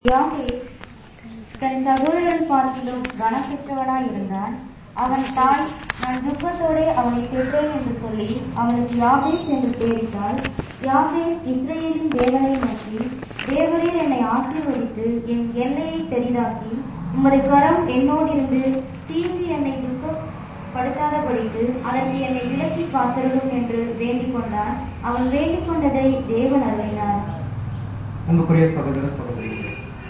யாபேஸ் தன் சகோதரர் பார்க்கிலும் கனம் பெற்றவனாயிருந்தான் அவன் தாய் நான் துக்கத்தோடே அவனை பெற்றேன் என்று சொல்லி அவனுக்கு யாபேஸ் என்று பெயரிட்டாள் யாபேஸ் இஸ்ரவேலின் தேவனை நோக்கி தேவரீர் என்னை ஆசீர்வதித்து என் எல்லையை பெரிதாக்கி உமது கரம் என்னோடிருந்து தீங்கு என்னை துக்கப்படுத்தாதபடிக்கு அதற்கு என்னை விலக்கி காத்திருடும் என்று வேண்டிக் கொண்டான் அவன் வேண்டிக் கொண்டதை தேவன் அருளினார் அன்புக்குரிய சகோதர சகோதரிகளே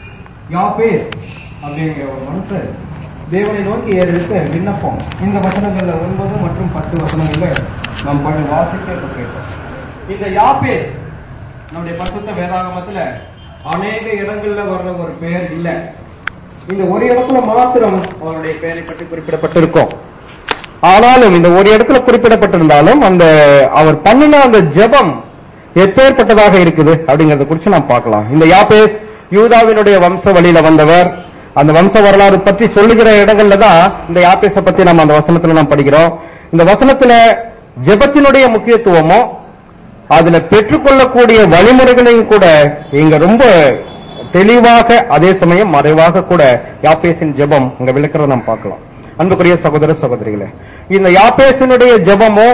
யாபேஸ் அப்படிங்கிற ஒரு மனுஷர் தேவனை நோக்கி ஏறெடுத்த விண்ணப்பம் இந்த வசனங்கள்ல ஒன்பது மற்றும் பத்து வசனங்கள்ல நாம் படி வாசிக்க கேட்டோம் இந்த யாபேஸ் நம்முடைய பரிசுத்த வேதாகமத்துல அநேக இடங்கள்ல வர்ற ஒரு பெயர் இல்ல இந்த ஒரு இடத்துல மாத்திரம் அவருடைய பெயரை பற்றி குறிப்பிடப்பட்டிருக்கும் ஆனாலும் இந்த ஒரு இடத்துல குறிப்பிடப்பட்டிருந்தாலும் அந்த அவர் பண்ணின அந்த ஜெபம் எப்பேற்பட்டதாக இருக்குது அப்படிங்கறத குறித்து நாம் பார்க்கலாம் இந்த யாபேஸ் யூதாவினுடைய வம்ச வழியில வந்தவர் அந்த வம்ச வரலாறு பற்றி சொல்லுகிற இடங்கள்ல தான் இந்த யாபேஸ பத்தி நம்ம அந்த வசனத்துல நாம் படிக்கிறோம் இந்த வசனத்துல ஜெபத்தினுடைய முக்கியத்துவமும் அதுல பெற்றுக்கொள்ளக்கூடிய வழிமுறைகளையும் கூட இங்க ரொம்ப தெளிவாக அதே சமயம் மறைவாக கூட யாப்பேசின் ஜெபம் இங்க விளக்கிறத நாம் பார்க்கலாம் அன்புக்குரிய சகோதர சகோதரிகளே இந்த யாப்பேசினுடைய ஜெபமும்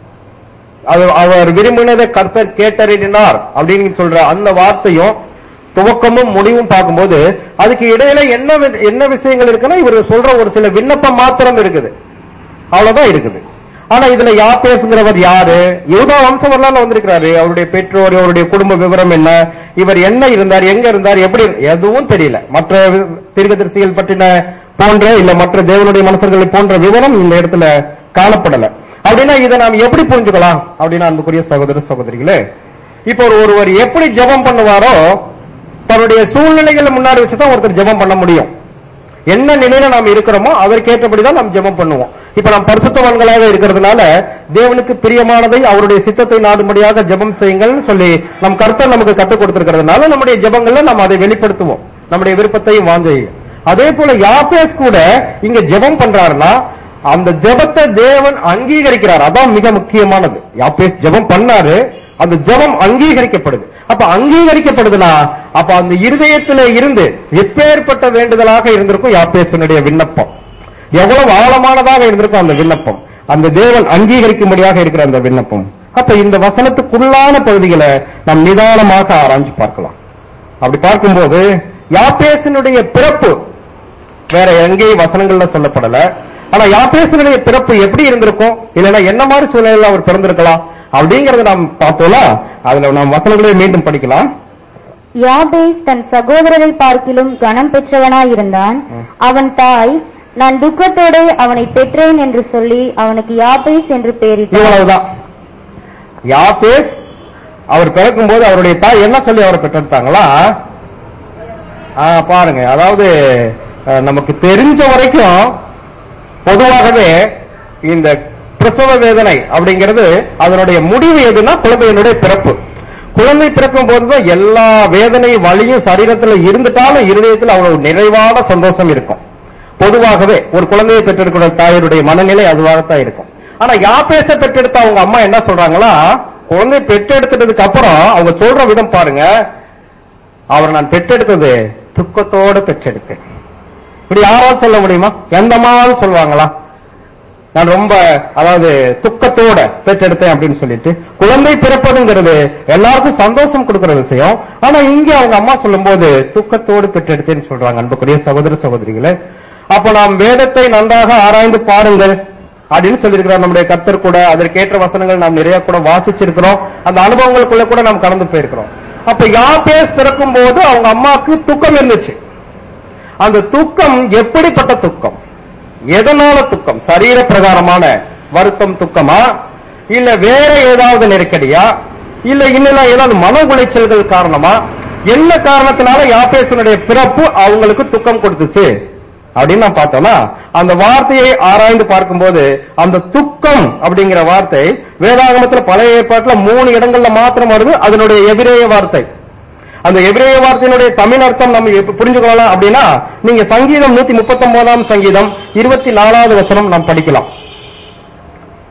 அது அவர் விரும்பினதை கர்த்தர் கேட்டறினார் அப்படின்னு சொல்ற அந்த வார்த்தையும் துவக்கமும் முடிவும் பார்க்கும்போது அதுக்கு இடையில என்ன வி- என்ன விஷயங்கள் இருக்குன்னா இவர் சொல்ற ஒரு சில விண்ணப்பம் மாத்திரம் இருக்குது அவ்வளவுதான் இருக்குது ஆனா இதுல யாப்பேசுங்கிறவர் யாரு யூதா வம்ச வரலாறுல வந்திருக்கிறாரு அவருடைய பெற்றோர் அவருடைய குடும்ப விவரம் என்ன இவர் என்ன இருந்தார் எங்க இருந்தார் எப்படி எதுவும் தெரியல மற்ற தீர்க்கதரிசிகள் பற்றின போன்ற இல்ல மற்ற தேவனுடைய மனுஷர்களை போன்ற விவரம் இந்த இடத்துல காணப்படல அப்படின்னா இதை நாம் எப்படி புரிஞ்சுக்கலாம் அப்படின்னா அன்புக்குரிய சகோதர சகோதரிகளே இப்போ ஒரு ஒருவர் எப்படி ஜெபம் பண்ணுவாரோ தன்னுடைய சூழ்நிலைகளை முன்னாடி வச்சுதான் ஒருத்தர் ஜெபம் பண்ண முடியும் என்ன நிலையில நாம் இருக்கிறோமோ அதற்கேற்றபடிதான் நாம் ஜெபம் பண்ணுவோம் இப்ப நாம் பரிசுத்தவான்களாக இருக்கிறதுனால தேவனுக்கு பிரியமானதை அவருடைய சித்தத்தை நாடும்படியாக ஜெபம் செய்யுங்கள்னு சொல்லி நம் கர்த்தர் நமக்கு கற்றுக் கொடுத்திருக்கிறதுனால நம்முடைய ஜெபங்கள்ல நாம் அதை வெளிப்படுத்துவோம் நம்முடைய விருப்பத்தையும் வாஞ்சையும் அதே போல யாப்பேஸ் கூட இங்க ஜெபம் பண்றாருன்னா அந்த ஜெபத்தை தேவன் அங்கீகரிக்கிறார் அதான் மிக முக்கியமானது யாப்பேஸ் ஜெபம் பண்ணாரு அந்த ஜெபம் அங்கீகரிக்கப்படுது அப்ப அங்கீகரிக்கப்படுதுன்னா அப்ப அந்த இருதயத்தில இருந்து எப்பேற்பட்ட வேண்டுதலாக இருந்திருக்கும் யாப்பேசனுடைய விண்ணப்பம் எவ்வளவு ஆழமானதாக இருந்திருக்கும் அந்த விண்ணப்பம் அந்த தேவன் அங்கீகரிக்கும்படியாக இருக்கிற அந்த விண்ணப்பம் அப்ப இந்த வசனத்துக்குள்ளான பகுதிகளை நாம் நிதானமாக ஆராய்ஞ்சு பார்க்கலாம் அப்படி பார்க்கும்போது யாப்பேசனுடைய பிறப்பு வேற எங்கேயும் வசனங்கள்ல சொல்லப்படல ஆனா யாப்பேசனுடைய பிறப்பு எப்படி இருந்திருக்கும் இல்லைன்னா என்ன மாதிரி சூழ்நிலையில அவர் பிறந்திருக்கலாம் அப்படிங்கறத நாம் பார்த்தோம்னா அதுல நாம் வசனங்களை மீண்டும் படிக்கலாம் யாபேஸ் தன் சகோதரரை பார்க்கிலும் கனம் பெற்றவனாயிருந்தான் அவன் தாய் நான் துக்கத்தோடு அவனை பெற்றேன் என்று சொல்லி அவனுக்கு யாபேஸ் என்று பெயரிட்டார் இவ்வளவுதான் யாப்பேஸ் அவர் பிறக்கும்போது அவருடைய தாய் என்ன சொல்லி அவரை பெற்றெடுத்தாங்களா ஆ, பாருங்க அதாவது அஹ், நமக்கு தெரிஞ்ச வரைக்கும் பொதுவாகவே இந்த பிரசவ வேதனை அப்படிங்கிறது அதனுடைய முடிவு எதுன்னா குழந்தையினுடைய பிறப்பு குழந்தை பிறக்கும் போதுதான் எல்லா வேதனை வலியும் சரீரத்துல இருந்துட்டாலும் இருதயத்தில் அவ்வளவு நிறைவான சந்தோஷம் இருக்கும் பொதுவாகவே ஒரு குழந்தையை பெற்றெடுக்கிற தாயருடைய மனநிலை அதுவாகத்தான் இருக்கும் ஆனா யாப்பேச பெற்றெடுத்த அவங்க அம்மா என்ன சொல்றாங்களா குழந்தை பெற்றெடுத்ததுக்கு அப்புறம் அவங்க சொல்ற விதம் பாருங்க அவர் நான் பெற்றெடுத்தது துக்கத்தோட பெற்றெடுத்தேன் இப்படி யாராவது சொல்ல முடியுமா எந்த அம்மாவாவது சொல்லுவாங்களா நான் ரொம்ப அதாவது துக்கத்தோட பெற்றெடுத்தேன் அப்படின்னு சொல்லிட்டு குழந்தை பிறப்பதுங்கிறது எல்லாருக்கும் சந்தோஷம் கொடுக்கிற விஷயம் ஆனா இங்க அவங்க அம்மா சொல்லும்போது துக்கத்தோடு பெற்றெடுத்தேன்னு சொல்றாங்க அன்புக்குரிய சகோதர சகோதரிகளே அப்ப நாம் வேதத்தை நன்றாக ஆராய்ந்து பாருங்கள் அப்படின்னு சொல்லியிருக்கிறார் நம்முடைய கர்த்தர் கூட அதற்கேற்ற வசனங்கள் நாம் நிறைய கூட வாசிச்சிருக்கிறோம் அந்த அனுபவங்களுக்குள்ள கூட நாம் கடந்து போயிருக்கிறோம் அப்ப யாப்பேஸ் பிறக்கும் போது அவங்க அம்மாவுக்கு துக்கம் இருந்துச்சு அந்த துக்கம் எப்படிப்பட்ட துக்கம் எதனால துக்கம் சரீர பிரகாரமான வருத்தம் துக்கமா இல்ல வேற ஏதாவது நெருக்கடியா இல்ல இன்னும் ஏதாவது மன உளைச்சல்கள் காரணமா என்ன காரணத்தினால யாப்பேசனுடைய பிறப்பு அவங்களுக்கு துக்கம் கொடுத்துச்சு அப்படின்னு நான் பார்த்தோம்னா அந்த வார்த்தையை ஆராய்ந்து பார்க்கும்போது அந்த துக்கம் அப்படிங்கிற வார்த்தை வேதாகமத்துல பழைய ஏற்பாட்டுல மூணு இடங்கள்ல மாத்திரம் வருது அதனுடைய எபிரேய வார்த்தை அந்த எபிரேய வார்த்தையினுடைய தமிழ் அர்த்தம் நம்ம எப்ப புரிஞ்சுக்கொள்ளலாம் அப்படின்னா நீங்க சங்கீதம் நூத்தி முப்பத்தி ஒன்பதாம் சங்கீதம் இருபத்தி நாலாவது வசனம் நாம் படிக்கலாம்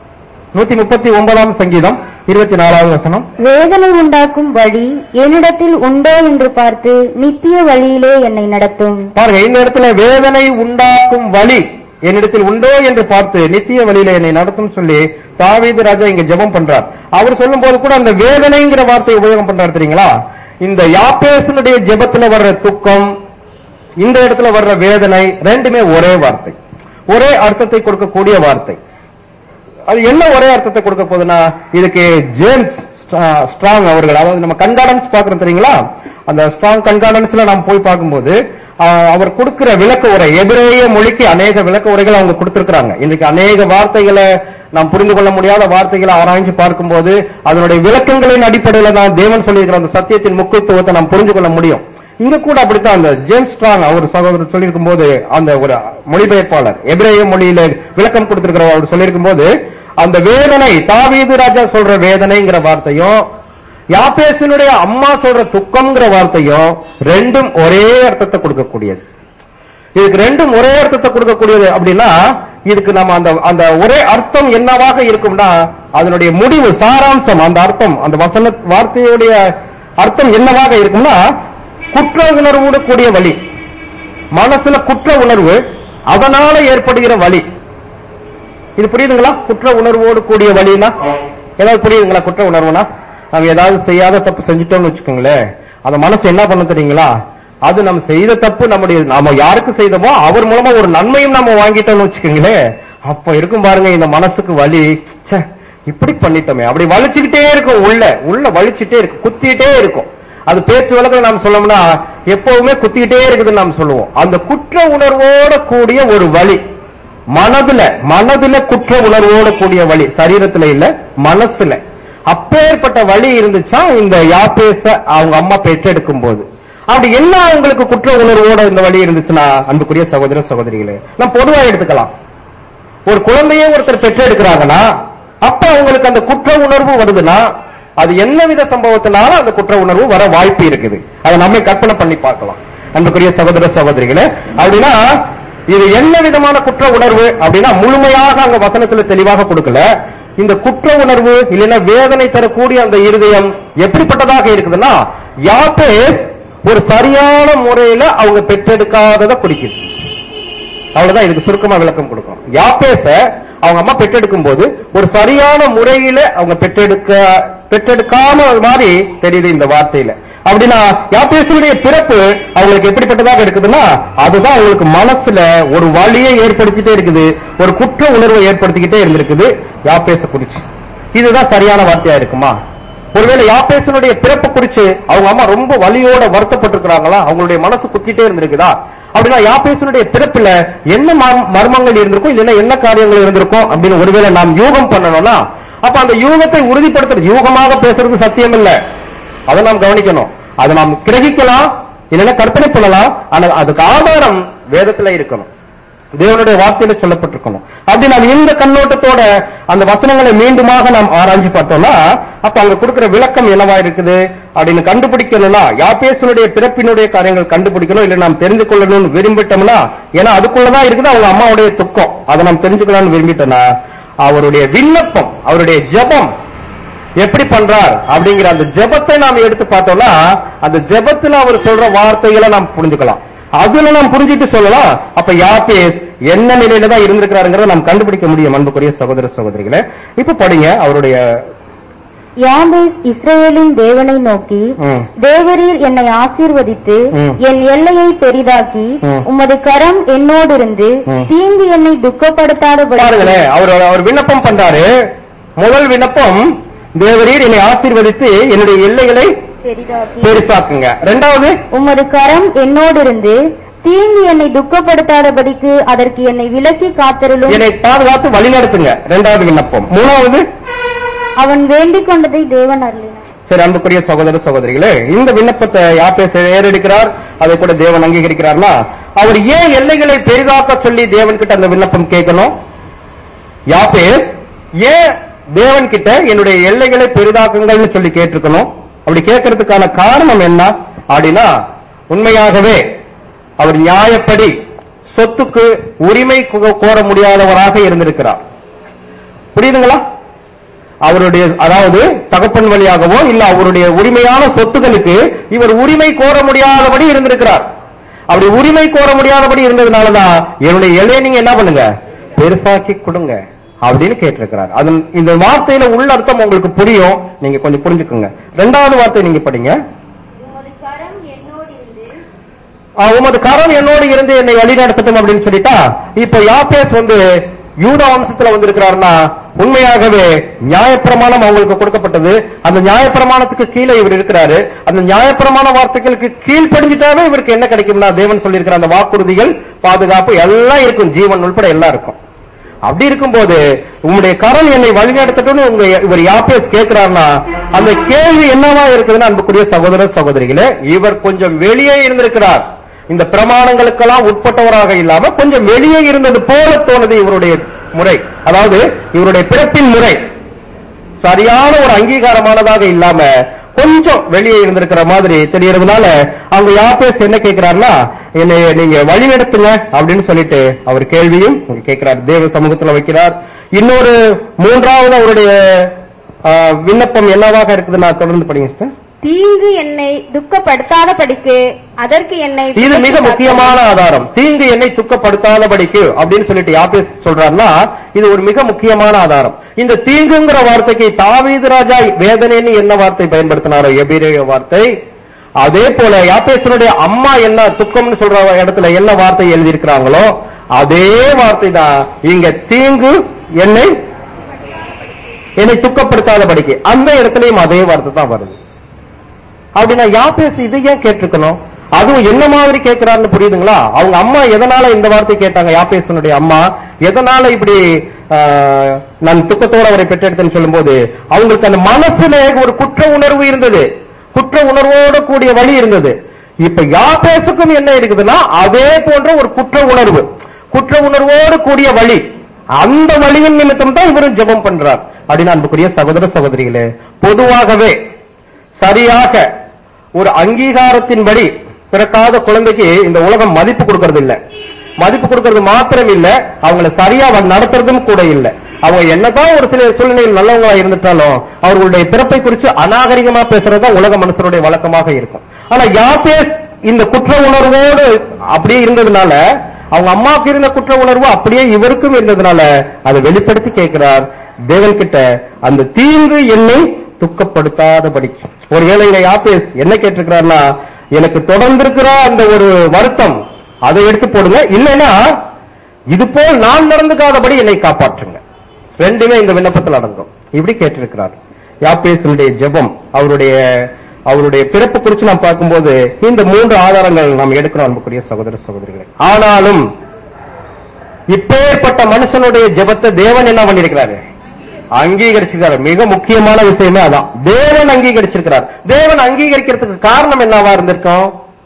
நூத்தி முப்பத்தி ஒன்பதாம் சங்கீதம் இருபத்தி நாலாவது வசனம் வேதனை உண்டாக்கும் வழி என்னிடத்தில் உண்டோ என்று பார்த்து நித்திய வழியிலே என்னை நடத்தும் பாருங்க இந்த இடத்துல வேதனை உண்டாக்கும் வழி என்னிடத்தில் உண்டோ என்று பார்த்து நித்திய வழியில என்னை நடத்தும் சொல்லி தாவீது ராஜா இங்க ஜெபம் பண்றார் அவர் சொல்லும் போது கூட அந்த வேதனைங்கிற வார்த்தையை உபயோகம் பண்றாரு தெரியுங்களா இந்த யாப்பேசனுடைய ஜெபத்துல வர்ற துக்கம் இந்த இடத்துல வர்ற வேதனை ரெண்டுமே ஒரே வார்த்தை ஒரே அர்த்தத்தை கொடுக்கக்கூடிய வார்த்தை அது என்ன ஒரே அர்த்தத்தை கொடுக்க போகுதுன்னா இதுக்கு ஜேம்ஸ் ஸ்ட்ரா- ஸ்ட்ராங் அவர்கள் அதாவது நம்ம கண்கார்டன்ஸ் பாக்குறோம் தெரியுங்களா அந்த ஸ்ட்ராங் கண்கார்டன்ஸ்ல நாம் போய் பார்க்கும்போது ஆஹ், அவர் கொடுக்கிற விளக்க உரை எபிரேய மொழிக்கு அநேக விளக்க உரைகள் அவங்க கொடுத்திருக்கிறாங்க இன்னைக்கு அநேக வார்த்தைகளை நாம் புரிந்து கொள்ள முடியாத வார்த்தைகளை ஆராய்ஞ்சு பார்க்கும்போது அதனுடைய விளக்கங்களின் அடிப்படையில தான் தேவன் சொல்லியிருக்கிற அந்த சத்தியத்தின் முக்கியத்துவத்தை நாம் புரிந்து கொள்ள முடியும் இங்க கூட அப்படித்தான் அந்த ஜேம்ஸ் ஸ்ட்ராங் அவர் சகோதரர் சொல்லியிருக்கும் போது அந்த ஒரு மொழிபெயர்ப்பாளர் எபிரேய மொழியில விளக்கம் கொடுத்திருக்கிற அவர் சொல்லியிருக்கும் போது அந்த வேதனை தாவீது ராஜா சொல்ற வேதனைங்கிற வார்த்தையும் யாப்பேசனுடைய அம்மா சொல்ற துக்கம்ங்கிற வார்த்தையும் ரெண்டும் ஒரே அர்த்தத்தை கொடுக்கக்கூடியது இதுக்கு ரெண்டும் ஒரே அர்த்தத்தை கொடுக்கக்கூடியது அப்படின்னா இதுக்கு நம்ம அந்த அந்த ஒரே அர்த்தம் என்னவாக இருக்கும்னா அதனுடைய முடிவு சாராம்சம் அந்த அர்த்தம் அந்த வசன வார்த்தையுடைய அர்த்தம் என்னவாக இருக்கும்னா குற்ற உணர்வோடு கூடிய வழி மனசுல குற்ற உணர்வு அதனால ஏற்படுகிற வழி இது புரியுதுங்களா குற்ற உணர்வோடு கூடிய வழினா ஏதாவது புரியுதுங்களா குற்ற உணர்வுனா நம்ம ஏதாவது செய்யாத தப்பு செஞ்சுட்டோம்னு வச்சுக்கோங்களேன் அந்த மனசு என்ன பண்ண தெரியுங்களா அது நம்ம செய்த தப்பு நம்முடைய நாம யாருக்கு செய்தோமோ அவர் மூலமா ஒரு நன்மையும் நம்ம வாங்கிட்டோம்னு வச்சுக்கோங்களேன் அப்ப இருக்கும் பாருங்க இந்த மனசுக்கு வலி ச்சே இப்படி பண்ணிட்டோமே அப்படி வலிச்சுக்கிட்டே இருக்கும் உள்ள உள்ள வலிச்சுட்டே இருக்கும் குத்திட்டே இருக்கும் அது பேச்சு வழக்கில் நாம் சொல்லணும்னா எப்பவுமே குத்திக்கிட்டே இருக்குதுன்னு நாம் சொல்லுவோம் அந்த குற்ற உணர்வோட கூடிய ஒரு வலி மனதுல மனதுல குற்ற உணர்வோட கூடிய வலி சரீரத்துல இல்ல மனசுல அப்பேற்பட்ட வலி இருந்துச்சா இந்த யாப்பேச அவங்க அம்மா பெற்றெடுக்கும் போது அப்படி என்ன அவங்களுக்கு குற்ற உணர்வோட இந்த வலி இருந்துச்சுன்னா அன்புக்குரிய சகோதர சகோதரிகளே நம்ம பொதுவா எடுத்துக்கலாம் ஒரு குழந்தையே ஒருத்தர் பெற்றெடுக்கிறாங்கன்னா அப்ப அவங்களுக்கு அந்த குற்ற உணர்வு வருதுன்னா அது என்ன வித சம்பவத்தினால அந்த குற்ற உணர்வு வர வாய்ப்பு இருக்குது அதை நம்ம கற்பனை பண்ணி பார்க்கலாம் அன்புக்குரிய சகோதர சகோதரிகளே அப்படின்னா இது என்ன விதமான குற்ற உணர்வு அப்படின்னா முழுமையாக அங்க வசனத்துல தெளிவாக கொடுக்கல இந்த குற்ற உணர்வு இல்லைன்னா வேதனை தரக்கூடிய அந்த இருதயம் எப்படிப்பட்டதாக இருக்குதுன்னா யாப்பேஸ் ஒரு சரியான முறையில அவங்க பெற்றெடுக்காததை குறிக்குது அவ்வளவுதான் இதுக்கு சுருக்கமா விளக்கம் கொடுக்கும் யாப்பேச அவங்க அம்மா பெற்றெடுக்கும் போது ஒரு சரியான முறையில அவங்க பெற்றெடுக்க பெற்றெடுக்காம ஒரு மாதிரி தெரியுது இந்த வார்த்தையில அப்படின்னா யாப்பேசனுடைய பிறப்பு அவங்களுக்கு எப்படிப்பட்டதாக இருக்குதுன்னா அதுதான் அவங்களுக்கு மனசுல ஒரு வழியை ஏற்படுத்திட்டே இருக்குது ஒரு குற்ற உணர்வை ஏற்படுத்திக்கிட்டே இருந்திருக்குது யாப்பேச குறிச்சு இதுதான் சரியான வார்த்தையா இருக்குமா ஒருவேளை யாப்பேசனுடைய பிறப்பு குறிச்சு அவங்க அம்மா ரொம்ப வலியோட வருத்தப்பட்டிருக்கிறாங்களா அவங்களுடைய மனசு குத்திட்டே இருந்திருக்குதா அப்படின்னா யாப்பேசனுடைய பிறப்புல என்ன மர்ம- மர்மங்கள் இருந்திருக்கும் இல்லைன்னா என்ன காரியங்கள் இருந்திருக்கும் அப்படின்னு ஒருவேளை நாம் யூகம் பண்ணணும்னா அப்ப அந்த யூகத்தை உறுதிப்படுத்துறது யூகமாக பேசுறது சத்தியம் இல்ல அதை நாம் கவனிக்கணும் அதை நாம் கிரகிக்கலாம் இல்லைன்னா கற்பனை பண்ணலாம் ஆனால் அதுக்கு ஆதாரம் வேதத்துல இருக்கணும் தேவனுடைய வார்த்தையில சொல்லப்பட்டிருக்கணும் அப்படி நாம் இந்த கண்ணோட்டத்தோட அந்த வசனங்களை மீண்டுமாக நாம் ஆராய்ச்சி பார்த்தோம்னா அப்ப அங்க கொடுக்கிற விளக்கம் என்னவா இருக்குது அப்படின்னு கண்டுபிடிக்கணும்னா யாப்பேசனுடைய பிறப்பினுடைய காரியங்கள் கண்டுபிடிக்கணும் இல்ல நாம் தெரிந்து கொள்ளணும்னு விரும்பிட்டோம்னா ஏன்னா அதுக்குள்ளதான் இருக்குது அவங்க அம்மாவுடைய துக்கம் அதை நாம் தெரிஞ்சுக்கலாம்னு விரும்பிட்டோம்னா அவருடைய விண்ணப்பம் அவருடைய ஜெபம் எப்படி பண்றார் அப்படிங்கிற அந்த ஜெபத்தை நாம் எடுத்து பார்த்தோம்னா அந்த ஜெபத்துல அவர் சொல்ற வார்த்தைகளை நாம் புரிஞ்சுக்கலாம் அதுல நாம் புரிஞ்சுட்டு சொல்லலாம் அப்ப யாப்பேஸ் என்ன நிலையில தான் இருந்திருக்கிறாருங்கிறத நாம் கண்டுபிடிக்க முடியும் அன்புக்குரிய சகோதர சகோதரிகளே இப்ப படிங்க அவருடைய யாபேஸ் இஸ்ரவேலின் தேவனை நோக்கி ம், தேவரீர் என்னை ஆசீர்வதித்து ம். என் எல்லையை பெரிதாக்கி ம். உமது கரம் என்னோடிருந்து ம். தீங்கு என்னை துக்கப்படுத்தாதபடி பாருங்களேன் அவர் அவர் விண்ணப்பம் பண்றாரு முதல் விண்ணப்பம் தேவரீர் என்னை ஆசீர்வதித்து என்னுடைய எல்லைகளை பெரிதாக்கி பெருசாக்குங்க ரெண்டாவது உமது கரம் என்னோடிருந்து தீங்கு என்னை துக்கப்படுத்தாதபடிக்கு அதற்கு என்னை விலக்கி காத்திரலும் என்னை பாதுகாத்து வழிநடத்துங்க ரெண்டாவது விண்ணப்பம் மூணாவது அவன் வேண்டிக் கொண்டதை தேவன் அருளினார் சரி அன்புக்குரிய சகோதர சகோதரிகளே இந்த விண்ணப்பத்தை யாப்பேச ஏறெடுக்கிறார் அதை கூட தேவன் அங்கீகரிக்கிறார்னா அவர் ஏன் எல்லைகளை பெரிதாக்க சொல்லி தேவன் கிட்ட அந்த விண்ணப்பம் கேட்கணும் யாப்பேஸ் ஏன் தேவன் கிட்ட என்னுடைய எல்லைகளை பெரிதாக்குங்கள்னு சொல்லி கேட்டிருக்கணும் அப்படி கேட்கறதுக்கான காரணம் என்ன அப்படின்னா உண்மையாகவே அவர் நியாயப்படி சொத்துக்கு உரிமை கோ- கோர முடியாதவராக இருந்திருக்கிறார் புரியுதுங்களா அவருடைய அதாவது தகப்பன் வழியாகவோ இல்ல அவருடைய உரிமையான சொத்துகளுக்கு இவர் உரிமை கோர முடியாதபடி இருந்திருக்கிறார் அப்படி உரிமை கோர முடியாதபடி இருந்ததுனாலதான் என்னுடைய எல்லையை நீங்க என்ன பண்ணுங்க பெருசாக்கி கொடுங்க அப்படின்னு கேட்டிருக்கிறார் அது இந்த வார்த்தையில உள்ள அர்த்தம் உங்களுக்கு புரியும் நீங்க கொஞ்சம் புரிஞ்சுக்குங்க ரெண்டாவது வார்த்தை நீங்க படிங்க உமது கரம் என்னோடு இருந்து ஆ, உமது கரம் என்னோடு இருந்து என்னை வழிநடத்தட்டும் அப்படின்னு சொல்லிட்டா இப்ப யாப்பேஸ் வந்து யூத வம்சத்துல வந்திருக்கிறாருன்னா உண்மையாகவே நியாயப்பிரமாணம் அவங்களுக்கு கொடுக்கப்பட்டது அந்த நியாயப்பிரமாணத்துக்கு கீழே இவர் இருக்கிறாரு அந்த நியாயப்பிரமாண வார்த்தைகளுக்கு கீழ்ப்படிஞ்சிட்டாவே இவருக்கு என்ன கிடைக்கும்னா தேவன் சொல்லியிருக்கிற அந்த வாக்குறுதிகள் பாதுகாப்பு எல்லாம் இருக்கும் ஜீவன் உள்பட எல்லாம் இருக்கும் அப்படி இருக்கும்போது உங்களுடைய கரம் என்னை வழிநடத்தட்டும்னு உங்க இவர் யாப்பேஸ் கேட்கிறாருன்னா அந்த கேள்வி என்னவா இருக்குதுன்னு அன்புக்குரிய சகோதர சகோதரிகளே இவர் கொஞ்சம் வெளியே இருந்திருக்கிறார் இந்த பிரமாணங்களுக்கெல்லாம் உட்பட்டவராக இல்லாம கொஞ்சம் வெளியே இருந்தது போல தோணுது இவருடைய முறை அதாவது இவருடைய பிறப்பின் முறை சரியான ஒரு அங்கீகாரமானதாக இல்லாம கொஞ்சம் வெளியே இருந்திருக்கிற மாதிரி தெரியறதுனால அவங்க யாப்பேஸ் என்ன கேட்கிறாருன்னா என்னை நீங்க வழி நடத்துங்க அப்படின்னு சொல்லிட்டு அவர் கேள்வியும் இங்க கேட்கிறார் தேவ சமூகத்துல வைக்கிறார் இன்னொரு மூன்றாவது அவருடைய ஆ, விண்ணப்பம் என்னவாக இருக்குதுன்னா தொடர்ந்து படிங்க sister. தீங்கு என்னை துக்கப்படுத்தாத படிக்கு அதற்கு என்னை இது மிக முக்கியமான ஆதாரம் தீங்கு என்னை துக்கப்படுத்தாதபடிக்கு அப்படின்னு சொல்லிட்டு யாபேஸ் சொல்றாருன்னா இது ஒரு மிக முக்கியமான ஆதாரம் இந்த தீங்குங்கிற வார்த்தைக்கு தாவீது ராஜா வேதனைன்னு என்ன வார்த்தை பயன்படுத்தினாரோ எபிரேய வார்த்தை அதே போல யாபேசனுடைய அம்மா என்ன துக்கம்னு சொல்ற இடத்துல என்ன வார்த்தை எழுதியிருக்கிறாங்களோ அதே வார்த்தை தான் இங்க தீங்கு என்னை என்னை துக்கப்படுத்தாதபடிக்கு அந்த இடத்துலயும் அதே வார்த்தை தான் வருது அப்படின்னா யாபேஸ் இது ஏன் கேட்டிருக்கணும் அதுவும் என்ன மாதிரி கேட்கிறாருன்னு புரியுதுங்களா அவங்க அம்மா எதனால இந்த வார்த்தை கேட்டாங்க யாபேசனுடைய அம்மா எதனால இப்படி ஆஹ், நான் துக்கத்தோட அவரை பெற்றெடுத்தேன்னு சொல்லும்போது அவங்களுக்கு அந்த மனசுல ஒரு குற்ற உணர்வு இருந்தது குற்ற உணர்வோடு கூடிய வழி இருந்தது இப்ப யாபேசுக்கும் என்ன இருக்குதுன்னா அதே போன்ற ஒரு குற்ற உணர்வு குற்ற உணர்வோடு கூடிய வழி அந்த வழியின் நிமித்தம் தான் இவரும் ஜெபம் பண்றார் அப்படின்னு அன்புக்குரிய சகோதர சகோதரிகளே பொதுவாகவே சரியாக ஒரு அங்கீகாரத்தின்படி பிறக்காத குழந்தைக்கு இந்த உலகம் மதிப்பு கொடுக்கறது இல்ல மதிப்பு கொடுக்கறது மாத்திரம் இல்ல அவங்கள சரியா வ- நடத்துறதும் கூட இல்ல அவங்க என்னதான் ஒரு சில சூழ்நிலையில் நல்லவங்களா இருந்துட்டாலும் அவர்களுடைய பிறப்பை குறித்து அநாகரிகமா பேசுறது தான் உலக மனுஷருடைய வழக்கமாக இருக்கும் ஆனா யாபேஸ் இந்த குற்ற உணர்வோடு அப்படியே இருந்ததுனால அவங்க அம்மாவுக்கு இருந்த குற்ற உணர்வு அப்படியே இவருக்கும் இருந்ததுனால அதை வெளிப்படுத்தி கேட்கிறார் தேவன் கிட்ட அந்த தீங்கு என்னை துக்கப்படுத்தாதபடி ஒருவேளை இங்க யாப்பேஸ் என்ன கேட்டிருக்கிறார்னா எனக்கு தொடர்ந்திருக்கிற அந்த ஒரு வருத்தம் அதை எடுத்து போடுங்க இல்லைன்னா இது போல் நான் நடந்துக்காதபடி என்னை காப்பாற்றுங்க ரெண்டுமே இந்த விண்ணப்பத்தில் அடங்கும் இப்படி கேட்டிருக்கிறார் யாப்பேசனுடைய ஜெபம் அவருடைய அவருடைய பிறப்பு குறித்து நாம் பார்க்கும்போது இந்த மூன்று ஆதாரங்கள் நாம் எடுக்கிறோம் அன்புக்குரிய சகோதர சகோதரிகளை ஆனாலும் இப்பேற்பட்ட மனுஷனுடைய ஜெபத்தை தேவன் என்ன பண்ணிருக்கிறாரு அங்கீகரிச்சிருக்காரு மிக முக்கியமான விஷயமே அதான் தேவன் அங்கீகரிச்சிருக்கிறார் தேவன் அங்கீகரிக்கிறதுக்கு காரணம் என்னவா இருந்திருக்கும்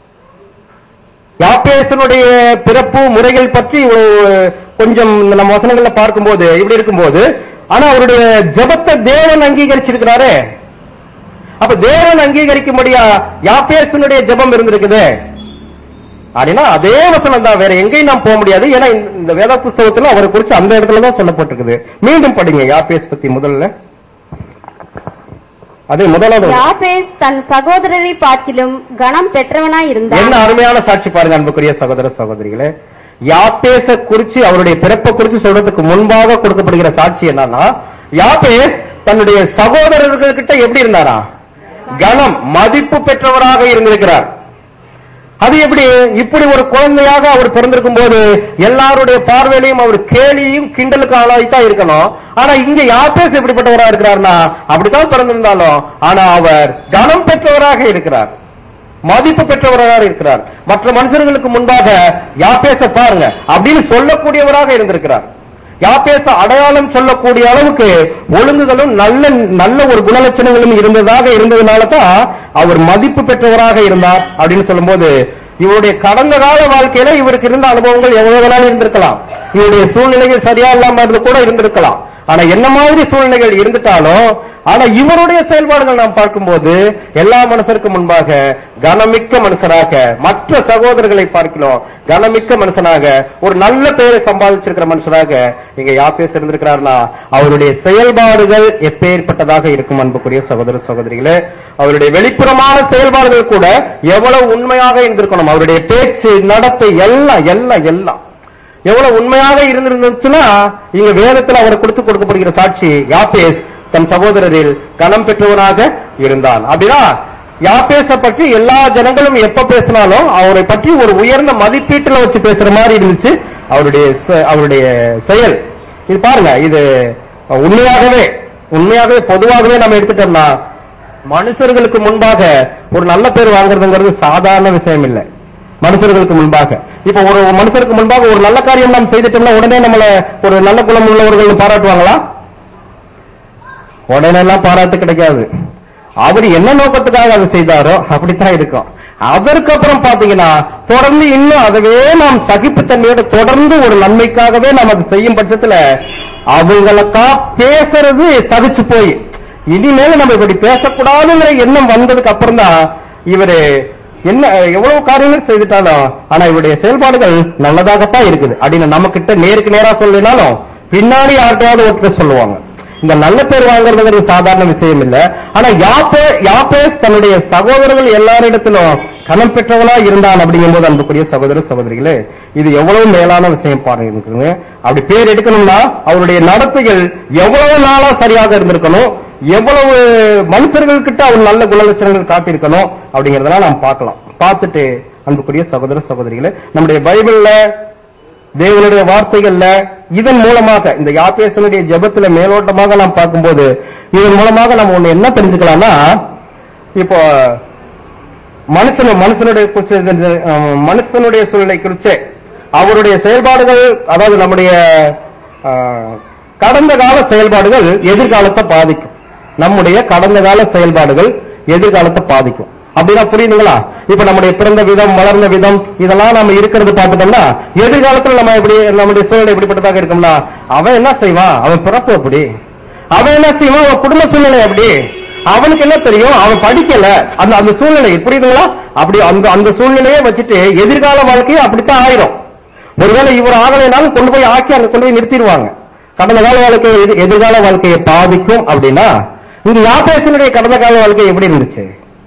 யாப்பேசனுடைய பிறப்பு முறைகள் பற்றி ஒரு- கொஞ்சம் நம்ம வசனங்கள்ல பார்க்கும்போது இப்படி இருக்கும்போது ஆனா அவருடைய ஜெபத்தை தேவன் அங்கீகரிச்சிருக்கிறாரே அப்ப தேவன் அங்கீகரிக்கும்படியா யாப்பேசனுடைய ஜெபம் இருந்திருக்குது அப்படின்னா அதே வசனம் தான் வேற எங்கேயும் நாம் போக முடியாது ஏன்னா இந்த- இந்த வேத புஸ்தகத்துல அவரை குறிச்சு அந்த இடத்துல தான் சொல்லப்பட்டிருக்குது மீண்டும் படிங்க யாப்பேஸ் பத்தி முதல்ல அது முதலாவது யாபேஸ் தன் சகோதரரை பார்க்கிலும் கனம் பெற்றவனாய் என்ன இருந்தான் அருமையான சாட்சி பாருங்க அன்புக்குரிய சகோதர சகோதரிகளே யாப்பேச குறிச்சு அவருடைய பிறப்பை குறிச்சு சொல்றதுக்கு முன்பாக கொடுக்கப்படுகிற சாட்சி என்னன்னா யாப்பேஸ் தன்னுடைய சகோதரர்கள்கிட்ட எப்படி இருந்தாரா கனம் மதிப்பு பெற்றவராக இருந்திருக்கிறார் அது எப்படி இப்படி ஒரு குழந்தையாக அவர் பிறந்திருக்கும் போது எல்லாருடைய பார்வையிலையும் அவர் கேலியும் கிண்டலுக்கு ஆளாய்த்தான் இருக்கணும் ஆனா இங்க யாப்பேஸ் எப்படிப்பட்டவராக இருக்கிறார்னா அப்படித்தான் பிறந்திருந்தாலும் ஆனா அவர் கனம் பெற்றவராக இருக்கிறார் மதிப்பு பெற்றவராக இருக்கிறார் மற்ற மனுஷர்களுக்கு முன்பாக யாப்பேச பாருங்க அப்படின்னு சொல்லக்கூடியவராக இருந்திருக்கிறார் யாப்பேச அடையாளம் சொல்லக்கூடிய அளவுக்கு ஒழுங்குகளும் நல்ல நல்ல ஒரு குணலட்சணங்களும் இருந்ததாக இருந்ததுனால தான் அவர் மதிப்பு பெற்றவராக இருந்தார் அப்படின்னு சொல்லும்போது இவருடைய கடந்த கால வாழ்க்கையில இவருக்கு இருந்த அனுபவங்கள் எவ்வளவு வேணாலும் இருந்திருக்கலாம் இவருடைய சூழ்நிலைகள் சரியா இல்லாம இருந்து கூட இருந்திருக்கலாம் ஆனா என்ன மாதிரி சூழ்நிலைகள் இருந்துட்டாலும் ஆனா இவருடைய செயல்பாடுகள் நாம் பார்க்கும்போது எல்லா மனுஷருக்கு முன்பாக கனமிக்க மனுஷனாக மற்ற சகோதரர்களை பார்க்கிறோம் கனமிக்க மனுஷனாக ஒரு நல்ல பெயரை சம்பாதிச்சிருக்கிற மனுஷனாக இங்க யாப்பேஸ் இருந்திருக்கிறார்னா அவருடைய செயல்பாடுகள் எப்பேற்பட்டதாக இருக்கும் அன்புக்குரிய சகோதர சகோதரிகளே அவருடைய வெளிப்புறமான செயல்பாடுகள் கூட எவ்வளவு உண்மையாக இருந்திருக்கணும் அவருடைய பேச்சு நடத்தை எல்லாம் எல்லாம் எல்லாம் எவ்வளவு உண்மையாக இருந்திருந்துச்சுன்னா இங்க வேதத்துல அவர் கொடுத்து கொடுக்கப்படுகிற சாட்சி யாப்பேஸ் தன் சகோதரரில் கனம் பெற்றவனாக இருந்தான் அப்படின்னா யாப்பேச பற்றி எல்லா ஜனங்களும் எப்ப பேசினாலும் அவரை பற்றி ஒரு உயர்ந்த மதிப்பீட்டுல வச்சு பேசுற மாதிரி இருந்துச்சு அவருடைய செ- அவருடைய செயல் இது பாருங்க இது உண்மையாகவே உண்மையாகவே பொதுவாகவே நம்ம எடுத்துட்டோம்னா மனுஷர்களுக்கு முன்பாக ஒரு நல்ல பேர் வாங்குறதுங்கிறது சாதாரண விஷயம் இல்லை மனுஷர்களுக்கு முன்பாக இப்ப ஒரு மனுஷருக்கு முன்பாக ஒரு நல்ல காரியம் நாம் செய்துட்டோம்னா உடனே நம்மள ஒரு நல்ல குணம் உள்ளவர்கள் பாராட்டுவாங்களா உடனே எல்லாம் பாராட்டு கிடைக்காது அவர் என்ன நோக்கத்துக்காக அதை செய்தாரோ அப்படித்தான் இருக்கும் அதற்கு அப்புறம் பாத்தீங்கன்னா தொடர்ந்து இன்னும் அதவே நாம் சகிப்புத்தன்மையோட தொடர்ந்து ஒரு நன்மைக்காகவே நாம் அதை செய்யும் பட்சத்துல அவங்களுக்கா பேசுறது சகிச்சு போய் இனிமேல நம்ம இப்படி பேசக்கூடாதுங்கிற எண்ணம் வந்ததுக்கு அப்புறம் தான் இவரு என்ன எவ்வளவு காரியங்கள் செய்துட்டாலும் ஆனா இவருடைய செயல்பாடுகள் நல்லதாகத்தான் இருக்குது அப்படின்னு நம்ம கிட்ட நேருக்கு நேரா சொல்லனாலும் பின்னாடி யார்கிட்டயாவது ஒருத்தர் சொல்லுவாங்க இந்த நல்ல பேர் வாங்குறதுங்கிறது சாதாரண விஷயம் இல்ல ஆனா யாப்பே யாப்பேஸ் தன்னுடைய சகோதரர்கள் எல்லாரிடத்திலும் கனம் பெற்றவனா இருந்தான் அப்படிங்கும்போது அன்புக்குரிய சகோதர சகோதரிகளே இது எவ்வளவு மேலான விஷயம் பாருங்க அப்படி பேர் எடுக்கணும்னா அவருடைய நடத்தைகள் எவ்வளவு நாளா சரியாக இருந்திருக்கணும் எவ்வளவு மனுஷர்கள் கிட்ட அவர் நல்ல குணலட்சணங்கள் காட்டியிருக்கணும் அப்படிங்கறதெல்லாம் நாம் பார்க்கலாம் பார்த்துட்டு அன்புக்குரிய சகோதர சகோதரிகளே நம்முடைய பைபிள்ல தேவனுடைய வார்த்தைகள்ல இதன் மூலமாக இந்த யாப்பேசனுடைய ஜெபத்துல மேலோட்டமாக நாம் பார்க்கும்போது இதன் மூலமாக நம்ம ஒண்ணு என்ன தெரிஞ்சுக்கலாம்னா இப்போ மனுஷன் மனுஷனுடைய குறிச்சு, அஹ், மனுஷனுடைய சூழ்நிலை குறிச்சு அவருடைய செயல்பாடுகள் அதாவது நம்முடைய அஹ், கடந்த கால செயல்பாடுகள் எதிர்காலத்தை பாதிக்கும் நம்முடைய கடந்த கால செயல்பாடுகள் எதிர்காலத்தை பாதிக்கும் அப்படின்னா புரியுதுங்களா இப்ப நம்முடைய பிறந்த விதம் வளர்ந்த விதம் இதெல்லாம் நம்ம இருக்கிறது பார்த்துட்டோம்னா எதிர்காலத்துல நம்ம எப்படி நம்முடைய சூழ்நிலை எப்படிப்பட்டதாக இருக்கும்னா அவன் என்ன செய்வான் அவன் பிறப்பு அப்படி அவன் என்ன செய்வான் அவன் குடும்ப சூழ்நிலை அப்படி அவனுக்கு என்ன தெரியும் அவன் படிக்கல அந்த அந்த சூழ்நிலை புரியுதுங்களா அப்படி அந்த அந்த சூழ்நிலையை வச்சுட்டு எதிர்கால வாழ்க்கையும் அப்படித்தான் ஆயிரும் ஒருவேளை இவர் ஆகலைனாலும் கொண்டு போய் ஆக்கி அங்க கொண்டு போய் நிறுத்திடுவாங்க கடந்த கால வாழ்க்கை எதிர்- எதிர்கால வாழ்க்கையை பாதிக்கும் அப்படின்னா இங்க யாபேசனுடைய கடந்த கால வாழ்க்கை எப்படி இருந்துச்சு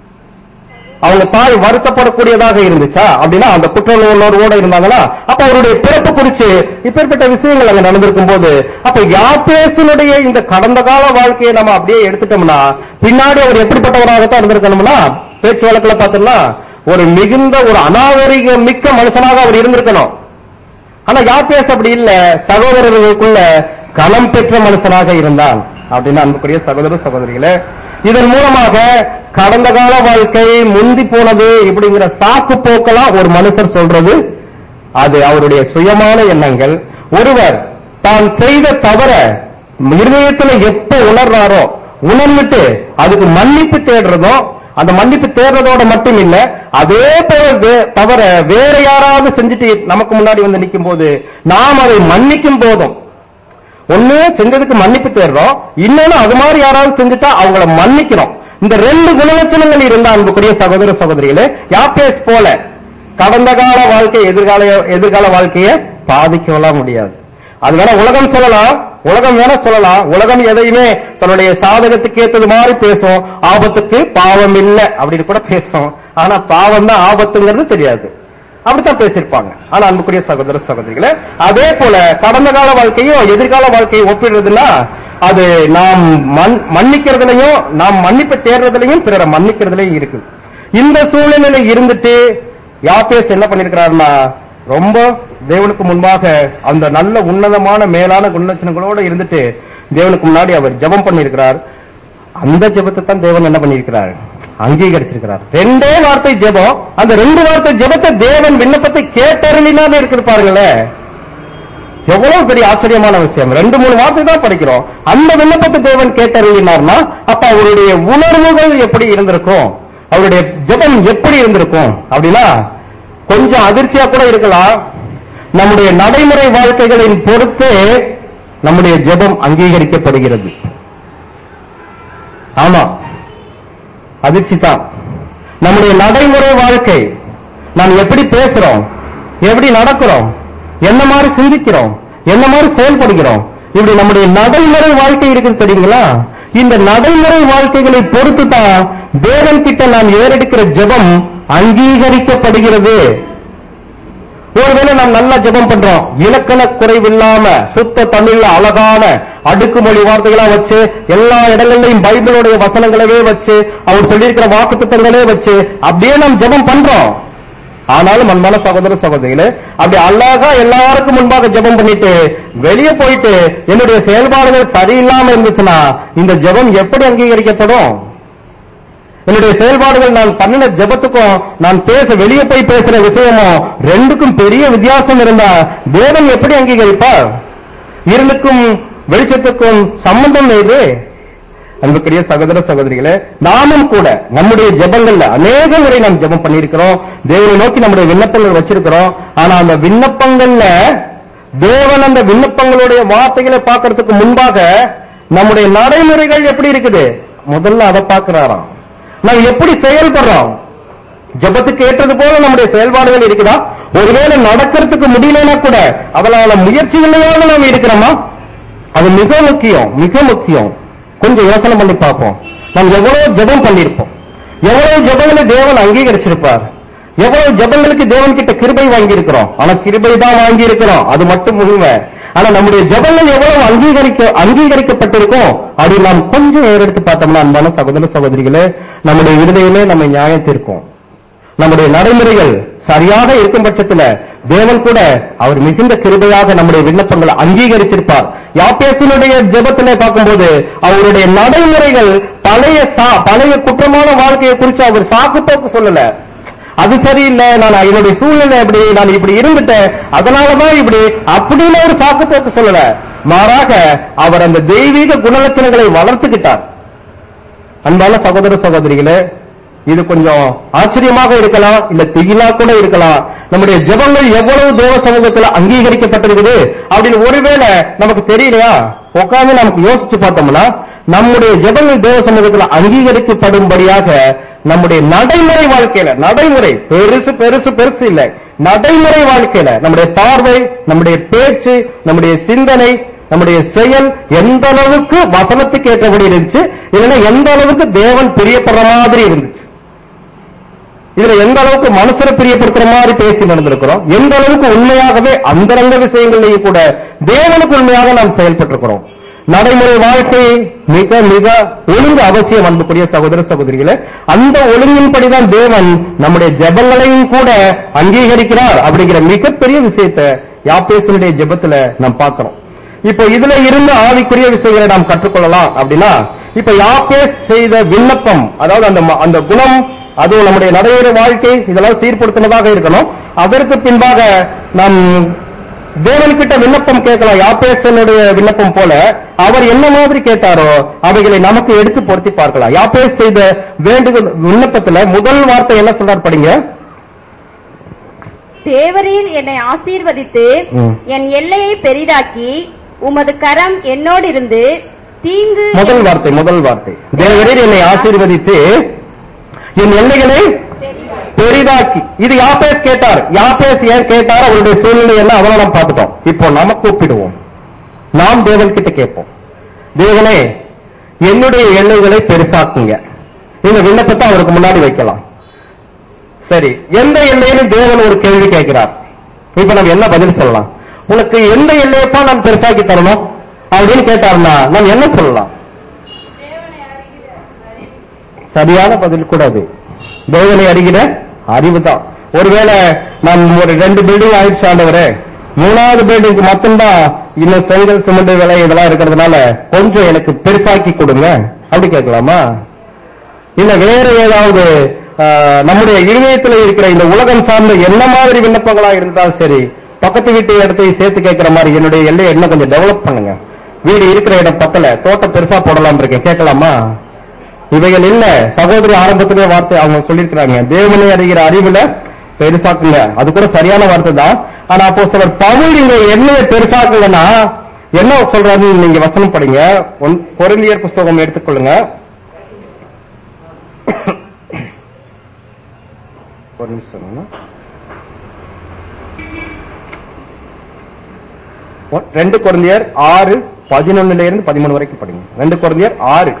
அவங்க தாய் வருத்தப்படக்கூடியதாக இருந்துச்சா அப்படின்னா அந்த குற்ற உணர்வோட இருந்தாங்கன்னா அப்ப அவருடைய பிறப்பு குறிச்சு இப்பேற்பட்ட விஷயங்கள் அங்க நடந்திருக்கும் போது அப்ப யாப்பேசனுடைய இந்த கடந்த கால வாழ்க்கையை நம்ம அப்படியே எடுத்துட்டோம்னா பின்னாடி அவர் எப்படிப்பட்டவராகத்தான் இருந்திருக்கணும்னா பேச்சு வழக்குல பார்த்தோம்னா ஒரு மிகுந்த ஒரு அநாகரிக மிக்க மனுஷனாக அவர் இருந்திருக்கணும் ஆனா யாப்பேஸ் அப்படி இல்ல சகோதரர்களுக்குள்ள கலம் பெற்ற மனுஷனாக இருந்தான் அப்படின்னு அன்புக்குரிய சகோதர சகோதரிகளே இதன் மூலமாக கடந்த கால வாழ்க்கை முந்தி போனது இப்படிங்கிற சாக்கு போக்கெல்லாம் ஒரு மனுஷர் சொல்றது அது அவருடைய சுயமான எண்ணங்கள் ஒருவர் தான் செய்த தவற இருதயத்துல எப்ப உணர்றாரோ உணர்ந்துட்டு அதுக்கு மன்னிப்பு தேடுறதும் அந்த மன்னிப்பு தேடுறதோட மட்டும் இல்ல அதே போல வே- தவிர வேற யாராவது செஞ்சுட்டு நமக்கு முன்னாடி வந்து நிற்கும் போது நாம் அதை மன்னிக்கும் போதும் ஒண்ணு செஞ்சதுக்கு மன்னிப்பு தேடுறோம் இன்னொன்னு அது மாதிரி யாராவது செஞ்சுட்டா அவங்கள மன்னிக்கிறோம் இந்த ரெண்டு குணலட்சணங்கள் இருந்தா அன்புக்குரிய சகோதர சகோதரிகளே யாப்பேஸ் போல கடந்த கால வாழ்க்கை எதிர்கால எதிர்கால வாழ்க்கையை பாதிக்கலாம் முடியாது அது வேணா உலகம் சொல்லலாம் உலகம் வேணா சொல்லலாம் உலகம் எதையுமே தன்னுடைய சாதகத்துக்கு ஏத்தது மாதிரி பேசும் ஆபத்துக்கு பாவம் இல்லை அப்படின்னு கூட பேசும் ஆனா பாவம் தான் ஆபத்துங்கிறது தெரியாது அப்படித்தான் பேசியிருப்பாங்க ஆனா அன்புக்குரிய சகோதர சகோதரிகளே அதே போல கடந்த கால வாழ்க்கையும் எதிர்கால வாழ்க்கையும் ஒப்பிடுறதுன்னா அது நாம் மன்- மன்னிக்கிறதுலயும் நாம் மன்னிப்பு தேடுறதுலயும் பிறரை மன்னிக்கிறதுலயும் இருக்குது இந்த சூழ்நிலையில இருந்துட்டு யாப்பேஸ் என்ன பண்ணிருக்கிறாருன்னா ரொம்ப தேவனுக்கு முன்பாக அந்த நல்ல உன்னதமான மேலான குணலட்சணங்களோட இருந்துட்டு தேவனுக்கு முன்னாடி அவர் ஜெபம் பண்ணியிருக்கிறார் அந்த ஜெபத்தை தான் தேவன் என்ன பண்ணியிருக்கிறார் அங்கீகரிச்சிருக்கிறார் ரெண்டே வார்த்தை ஜெபம் அந்த ரெண்டு வார்த்தை ஜெபத்தை தேவன் விண்ணப்பத்தை கேட்டருளினான்னு இருக்குது பாருங்களேன் எவ்வளவு பெரிய ஆச்சரியமான விஷயம் ரெண்டு மூணு வார்த்தை தான் படிக்கிறோம் அந்த விண்ணப்பத்தை தேவன் கேட்டறியினார்னா அப்ப அவருடைய உணர்வுகள் எப்படி இருந்திருக்கும் அவருடைய ஜெபம் எப்படி இருந்திருக்கும் அப்படின்னா கொஞ்சம் அதிர்ச்சியா கூட இருக்கலாம் நம்முடைய நடைமுறை வாழ்க்கைகளின் பொறுத்து நம்முடைய ஜெபம் அங்கீகரிக்கப்படுகிறது ஆமா அதிர்ச்சி தான் நம்முடைய நடைமுறை வாழ்க்கை நாம் எப்படி பேசுறோம் எப்படி நடக்கிறோம் என்ன மாதிரி சிந்திக்கிறோம் என்ன மாதிரி செயல்படுகிறோம் இப்படி நம்முடைய நடைமுறை வாழ்க்கை இருக்குது தெரியுங்களா இந்த நடைமுறை வாழ்க்கைகளை பொறுத்து தான் தேவன் கிட்ட நாம் ஏறெடுக்கிற ஜெபம் அங்கீகரிக்கப்படுகிறது ஒருவேளை நாம் நல்லா ஜெபம் பண்றோம் இலக்கண குறைவில்லாம சுத்த தமிழ்ல அழகான அடுக்குமொழி வார்த்தைகளா வச்சு எல்லா இடங்கள்லயும் பைபிளுடைய வசனங்களவே வச்சு அவர் சொல்லியிருக்கிற வாக்குத்தத்தங்களே வச்சு அப்படியே நாம் ஜெபம் பண்றோம் ஆனாலும் அன்பான சகோதர சகோதரிகளே அப்படி அழகா எல்லாருக்கும் முன்பாக ஜெபம் பண்ணிட்டு வெளியே போயிட்டு என்னுடைய செயல்பாடுகள் சரியில்லாம இருந்துச்சுன்னா இந்த ஜெபம் எப்படி அங்கீகரிக்கப்படும் என்னுடைய செயல்பாடுகள் நான் பண்ணின ஜெபத்துக்கும் நான் பேச வெளியே போய் பேசுற விஷயமும் ரெண்டுக்கும் பெரிய வித்தியாசம் இருந்தா தேவன் எப்படி அங்கீகரிப்பார் இருளுக்கும் வெளிச்சத்துக்கும் சம்பந்தம் இது அன்புக்குரிய சகோதர சகோதரிகளே நாமும் கூட நம்முடைய ஜெபங்கள்ல அநேக முறை நாம் ஜெபம் பண்ணியிருக்கிறோம் தேவனை நோக்கி நம்முடைய விண்ணப்பங்கள் வச்சிருக்கிறோம் ஆனா அந்த விண்ணப்பங்கள்ல தேவன் அந்த விண்ணப்பங்களுடைய வார்த்தைகளை பார்க்கறதுக்கு முன்பாக நம்முடைய நடைமுறைகள் எப்படி இருக்குது முதல்ல அதை பார்க்கிறாராம் நாம் எப்படி செயல்படுறோம் ஜெபத்துக்கு ஏற்றது போல நம்முடைய செயல்பாடுகள் இருக்குதா ஒருவேளை நடக்கிறதுக்கு முடியலன்னா கூட அதனால முயற்சிகளையாக நாம் இருக்கிறோமா அது மிக முக்கியம் மிக முக்கியம் கொஞ்சம் யோசனை பண்ணி பார்ப்போம் நாம் எவ்வளவு ஜெபம் பண்ணியிருப்போம் எவ்வளவு ஜெபங்களை தேவன் அங்கீகரிச்சிருப்பார் எவ்வளவு ஜெபங்களுக்கு தேவன் கிட்ட கிருபை வாங்கி இருக்கிறோம் ஆனா கிருபை தான் வாங்கி இருக்கிறோம் அது மட்டும் உண்மை ஆனா நம்முடைய ஜெபங்கள் எவ்வளவு அங்கீகரிக்க அங்கீகரிக்கப்பட்டிருக்கும் அப்படி நாம் கொஞ்சம் ஏறெடுத்து பார்த்தோம்னா அன்பான சகோதர சகோதரிகளே நம்முடைய விடுதலையிலே நம்ம நியாயம் தீர்க்கும் நம்முடைய நடைமுறைகள் சரியாக இருக்கும் பட்சத்துல தேவன் கூட அவர் மிகுந்த கிருபையாக நம்முடைய விண்ணப்பங்களை அங்கீகரிச்சிருப்பார் யாப்பேசினுடைய ஜெபத்திலே பார்க்கும்போது அவருடைய நடைமுறைகள் பழைய சா- பழைய குற்றமான வாழ்க்கையை குறித்து அவர் சாக்கு போக்கு சொல்லல அது சரியில்லை நான் என்னுடைய சூழ்நிலை இப்படி நான் இப்படி இருந்துட்டேன் அதனாலதான் இப்படி அப்படின்னு ஒரு சாக்கு போக்கு சொல்லல மாறாக அவர் அந்த தெய்வீக குணலட்சணங்களை வளர்த்துக்கிட்டார் அன்பான சகோதர சகோதரிகளே இது கொஞ்சம் ஆச்சரியமாக இருக்கலாம் இல்ல திகிலா கூட இருக்கலாம் நம்முடைய ஜெபங்கள் எவ்வளவு தேவ சமூகத்துல அங்கீகரிக்கப்பட்டிருக்குது அப்படின்னு ஒருவேளை நமக்கு தெரியலையா உட்கார்ந்து நமக்கு யோசிச்சு பார்த்தோம்னா நம்முடைய ஜெபங்கள் தேவ சமூகத்துல அங்கீகரிக்கப்படும்படியாக நம்முடைய நடைமுறை வாழ்க்கையில நடைமுறை பெருசு பெருசு பெருசு இல்ல நடைமுறை வாழ்க்கையில நம்முடைய பார்வை நம்முடைய பேச்சு நம்முடைய சிந்தனை நம்முடைய செயல் எந்த அளவுக்கு வசனத்துக்கு ஏற்றபடி இருந்துச்சு இல்லைன்னா எந்த அளவுக்கு தேவன் பிரியப்படுற மாதிரி இருந்துச்சு இதுல எந்த அளவுக்கு மனுஷரை பிரியப்படுத்துற மாதிரி பேசி நடந்திருக்கிறோம் எந்த அளவுக்கு உண்மையாகவே அந்தரங்க விஷயங்களையும் கூட தேவனுக்கு உண்மையாக நாம் செயல்பட்டிருக்கிறோம் நடைமுறை வாழ்க்கை மிக மிக ஒழுங்கு அவசியம் அன்புக்குரிய சகோதர சகோதரிகளே அந்த ஒழுங்கின்படிதான் தேவன் நம்முடைய ஜெபங்களையும் கூட அங்கீகரிக்கிறார் அப்படிங்கிற மிகப்பெரிய விஷயத்தை யாப்பேசனுடைய ஜெபத்துல நாம் பார்க்கிறோம் இப்போ இதுல இருந்து ஆவிக்குரிய விஷயங்களை நாம் கற்றுக்கொள்ளலாம் அப்படின்னா இப்ப யாப்பேஸ் செய்த விண்ணப்பம் அதாவது அந்த ம- அந்த குணம் அதுவும் நம்முடைய நடைமுறை வாழ்க்கை இதெல்லாம் சீர்படுத்தினதாக இருக்கணும் அதற்கு பின்பாக நாம் தேவன்கிட்ட விண்ணப்பம் கேட்கலாம் யாப்பேசனுடைய விண்ணப்பம் போல அவர் என்ன மாதிரி கேட்டாரோ அவைகளை நமக்கு எடுத்து பொருத்தி பார்க்கலாம் யாப்பேஸ் செய்த வேண்டுதல் விண்ணப்பத்துல முதல் வார்த்தை என்ன சொல்றார் படிங்க தேவரீர் என்னை ஆசீர்வதித்து ம். என் எல்லையை பெரிதாக்கி உமது கரம் என்னோடு இருந்து தீங்கு முதல் வார்த்தை முதல் வார்த்தை தேவரீர் என்னை ஆசீர்வதித்து என் எல்லைகளை பெரிதாக்கி இது யாப்பேஸ் கேட்டார் யாப்பேஸ் ஏன் கேட்டார் அவருடைய சூழ்நிலை என்ன அவரை நாம் பார்த்துட்டோம் இப்போ நாம கூப்பிடுவோம் நாம் தேவன் கிட்ட கேட்போம் தேவனே என்னுடைய எல்லைகளை பெருசாக்குங்க இந்த விண்ணப்பத்தை அவருக்கு முன்னாடி வைக்கலாம் சரி எந்த எல்லையிலும் தேவன் ஒரு கேள்வி கேட்கிறார் இப்ப நம்ம என்ன பதில் சொல்லலாம் உனக்கு எந்த எல்லையப்பா நான் பெருசாக்கி தரணும் அப்படின்னு கேட்டார்னா நாம் என்ன சொல்லலாம் சரியான பதில் கூட அது தேவனை அறிகிற அறிவு தான் ஒருவேளை நான் ஒரு ரெண்டு பில்டிங் ஆயிடுச்சு ஆண்டவரே மூணாவது பில்டிங்க்கு மட்டும்தான் இன்னும் செங்கல் சிமெண்ட் விலை இதெல்லாம் இருக்கிறதுனால கொஞ்சம் எனக்கு பெருசாக்கி கொடுங்க அப்படி கேட்கலாமா இல்ல வேற ஏதாவது ஆஹ், நம்முடைய இருதயத்துல இருக்கிற இந்த உலகம் சார்ந்த என்ன மாதிரி விண்ணப்பங்களா இருந்தாலும் சரி பக்கத்து வீட்டு இடத்தையும் சேர்த்து கேட்கிற மாதிரி என்னுடைய எல்லையை இன்னும் கொஞ்சம் டெவலப் பண்ணுங்க வீடு இருக்கிற இடம் பத்தல தோட்டம் பெருசா போடலாம் இருக்கேன் கேட்கலாமா இவைகள் இல்ல சகோதரி ஆரம்பத்திலே வார்த்தை அவங்க சொல்லியிருக்கிறாங்க தேவனை அறிகிற அறிவுல பெருசாக்குங்க அது கூட சரியான வார்த்தை தான் ஆனா அப்போ சிலர் பவுல் இங்க எண்ணெயை பெருசாக்குங்கன்னா என்ன சொல்றாருன்னு நீங்க வசனம் படிங்க ஒன்- கொரிந்தியர் புஸ்தகம் எடுத்துக்கொள்ளுங்க ஒரு நிமிஷம் அண்ணா. ஒ- ரெண்டு குழந்தையர் ஆறு பதினொன்னுல இருந்து பதிமூணு வரைக்கும் படிங்க ரெண்டு குழந்தையர் ஆறு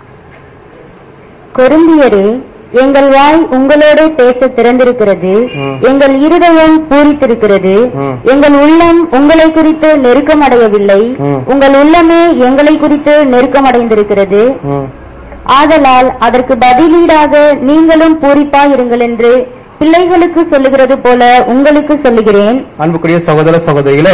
கொருந்தியரே எங்கள் வாய் உங்களோட பேச திறந்திருக்கிறது ம். எங்கள் இருதயம் பூரித்திருக்கிறது ம். எங்கள் உள்ளம் உங்களை குறித்து நெருக்கமடையவில்லை ம். உங்கள் உள்ளமே எங்களை குறித்து நெருக்கமடைந்திருக்கிறது ம். ஆதலால் அதற்கு பதிலீடாக நீங்களும் பூரிப்பாயிருங்கள் என்று பிள்ளைகளுக்கு சொல்லுகிறது போல உங்களுக்கு சொல்லுகிறேன் அன்புக்குரிய சகோதர சகோதரிகளே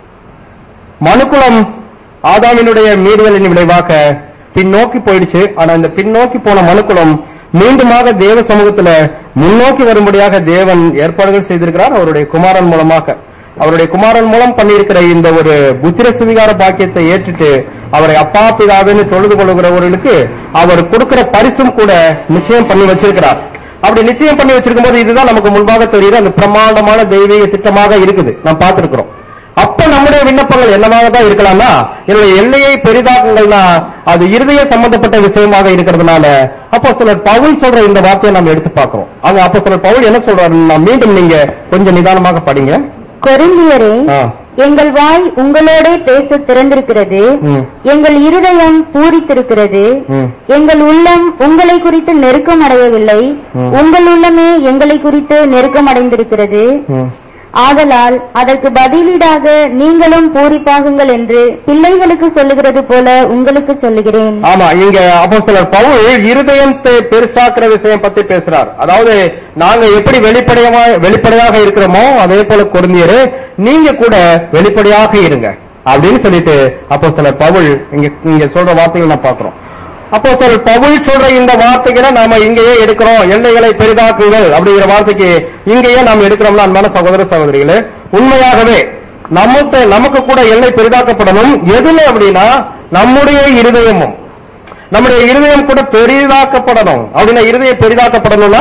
மனுக்குலம் ஆதாமினுடைய மீறுதலின் விளைவாக பின்னோக்கி போயிடுச்சு ஆனா இந்த பின்னோக்கி போன மனுக்குலம் மீண்டுமாக தேவ சமூகத்துல முன்னோக்கி வரும்படியாக தேவன் ஏற்பாடுகள் செய்திருக்கிறார் அவருடைய குமாரன் மூலமாக அவருடைய குமாரன் மூலம் பண்ணியிருக்கிற இந்த ஒரு புத்திர சுவிகார பாக்கியத்தை ஏற்றுட்டு அவரை அப்பா பிதாவின்னு தொழுது கொள்கிறவர்களுக்கு அவர் கொடுக்கிற பரிசும் கூட நிச்சயம் பண்ணி வச்சிருக்கிறார் அப்படி நிச்சயம் பண்ணி வச்சிருக்கும் போது இதுதான் நமக்கு முன்பாக தெரியுது அந்த பிரம்மாண்டமான தெய்வீக திட்டமாக இருக்குது நாம் பார்த்திருக்கிறோம் அப்ப நம்முடைய விண்ணப்பங்கள் என்னவாக தான் இருக்கலாம்னா என்னுடைய எல்லையை பெரிதாக்குங்கள்னா அது இருதய சம்பந்தப்பட்ட விஷயமாக இருக்கிறதுனால அப்போ சிலர் பவுல் சொல்ற இந்த வார்த்தையை நம்ம எடுத்து பார்க்கிறோம் அங்க அப்போ சிலர் பவுல் என்ன சொல்றாருன்னா மீண்டும் நீங்க கொஞ்சம் நிதானமாக படிங்க கொரிந்தியரே ஆ. எங்கள் வாய் உங்களோட பேச திறந்திருக்கிறது ம். எங்கள் இருதயம் பூரித்திருக்கிறது ம். எங்கள் உள்ளம் உங்களை குறித்து நெருக்கம் அடையவில்லை ம். உங்கள் உள்ளமே எங்களை குறித்து நெருக்கம் அடைந்திருக்கிறது ம். ஆதலால் அதற்கு பதிலீடாக நீங்களும் பூரிப்பாகுங்கள் என்று பிள்ளைகளுக்கு சொல்லுகிறது போல உங்களுக்கு சொல்லுகிறேன் ஆமா இங்க அப்போஸ்தலர் பவுல் இருதயத்தை பெருசாக்குற விஷயம் பத்தி பேசுறார் அதாவது நாங்க எப்படி வெளிப்படையா வெளிப்படையாக இருக்கிறோமோ அதே போல குழந்தையரு நீங்க கூட வெளிப்படையாக இருங்க அப்படின்னு சொல்லிட்டு அப்போஸ்தலர் பவுல் இங்க இங்க சொல்ற வார்த்தைகள் நான் பாக்குறோம் அப்போஸ்தலர் பவுல் சொல்ற இந்த வார்த்தைகளை நாம இங்கேயே எடுக்கிறோம் எல்லைகளை பெரிதாக்குங்கள் அப்படிங்கிற வார்த்தைக்கு இங்கேயே நாம் எடுக்கிறோம்னா அன்பான சகோதர சகோதரிகளே உண்மையாகவே நமக்கு நமக்கு கூட எல்லை பெரிதாக்கப்படணும் எதுல அப்படின்னா நம்முடைய இருதயமும் நம்முடைய இருதயம் கூட பெரிதாக்கப்படணும் அப்படின்னா இருதயம் பெரிதாக்கப்படணும்னா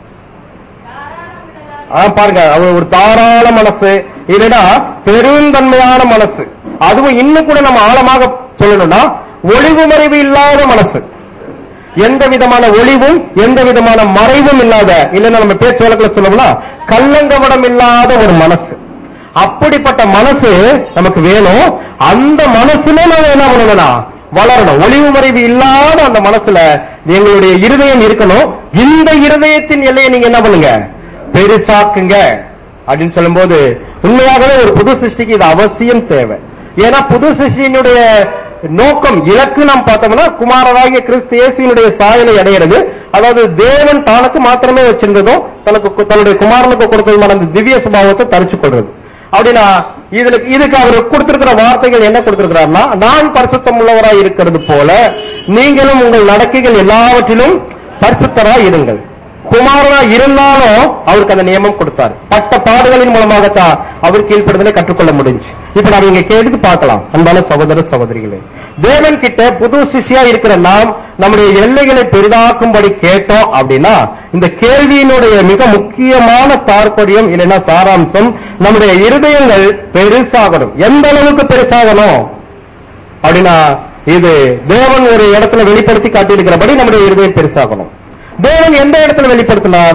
ஆ, பாருங்க அவர் ஒரு தாராள மனசு இல்லைன்னா பெருந்தன்மையான மனசு அதுவும் இன்னும் கூட நம்ம ஆழமாக சொல்லணும்னா ஒளிவு மறைவு இல்லாத மனசு எந்த விதமான ஒளிவும் எந்த விதமான மறைவும் இல்லாத இல்லைன்னா நம்ம பேச்சு வழக்கில் சொல்லணும்னா கள்ளங்கவடம் இல்லாத ஒரு மனசு அப்படிப்பட்ட மனசு நமக்கு வேணும் அந்த மனசுல நம்ம என்ன பண்ணணும்னா வளரணும் ஒளிவு மறைவு இல்லாத அந்த மனசுல எங்களுடைய இருதயம் இருக்கணும் இந்த இருதயத்தின் எல்லையை நீங்க என்ன பண்ணுங்க பெருசாக்குங்க அப்படின்னு சொல்லும்போது உண்மையாகவே ஒரு புது சிருஷ்டிக்கு இது அவசியம் தேவை ஏன்னா புது சிருஷ்டியினுடைய நோக்கம் இலக்கு நாம் பார்த்தோம்னா குமாரராகிய கிறிஸ்து இயேசுவினுடைய சாயலை அடையிறது அதாவது தேவன் தனக்கு மாத்திரமே வச்சிருந்ததும் தனக்கு தன்னுடைய குமாரனுக்கு கொடுத்ததுமான அந்த திவ்ய சுபாவத்தை தரிச்சு கொள்றது அப்படின்னா இதுல இதுக்கு அவர் கொடுத்திருக்கிற வார்த்தைகள் என்ன கொடுத்திருக்கிறார்னா நான் பரிசுத்தம் உள்ளவராய் இருக்கிறது போல நீங்களும் உங்கள் நடக்கைகள் எல்லாவற்றிலும் பரிசுத்தராய் இருங்கள் குமாரனா இருந்தாலும் அவருக்கு அந்த நியமம் கொடுத்தார் பட்ட பாடுகளின் மூலமாகத்தான் அவர் கீழ்ப்படுதலை கற்றுக்கொள்ள முடிஞ்சு இப்ப நாம இங்க கேட்டு பார்க்கலாம் அன்பான சகோதர சகோதரிகளே தேவன் கிட்ட புது சிஷியா இருக்கிற நாம் நம்முடைய எல்லைகளை பெரிதாக்கும்படி கேட்டோம் அப்படின்னா இந்த கேள்வியினுடைய மிக முக்கியமான தாற்பயம் இல்லைன்னா சாராம்சம் நம்முடைய இருதயங்கள் பெருசாகணும் எந்த அளவுக்கு பெருசாகணும் அப்படின்னா இது தேவன் ஒரு இடத்துல வெளிப்படுத்தி காட்டியிருக்கிறபடி நம்முடைய இருதயம் பெருசாகணும் தேவன் எந்த இடத்துல வெளிப்படுத்தினார்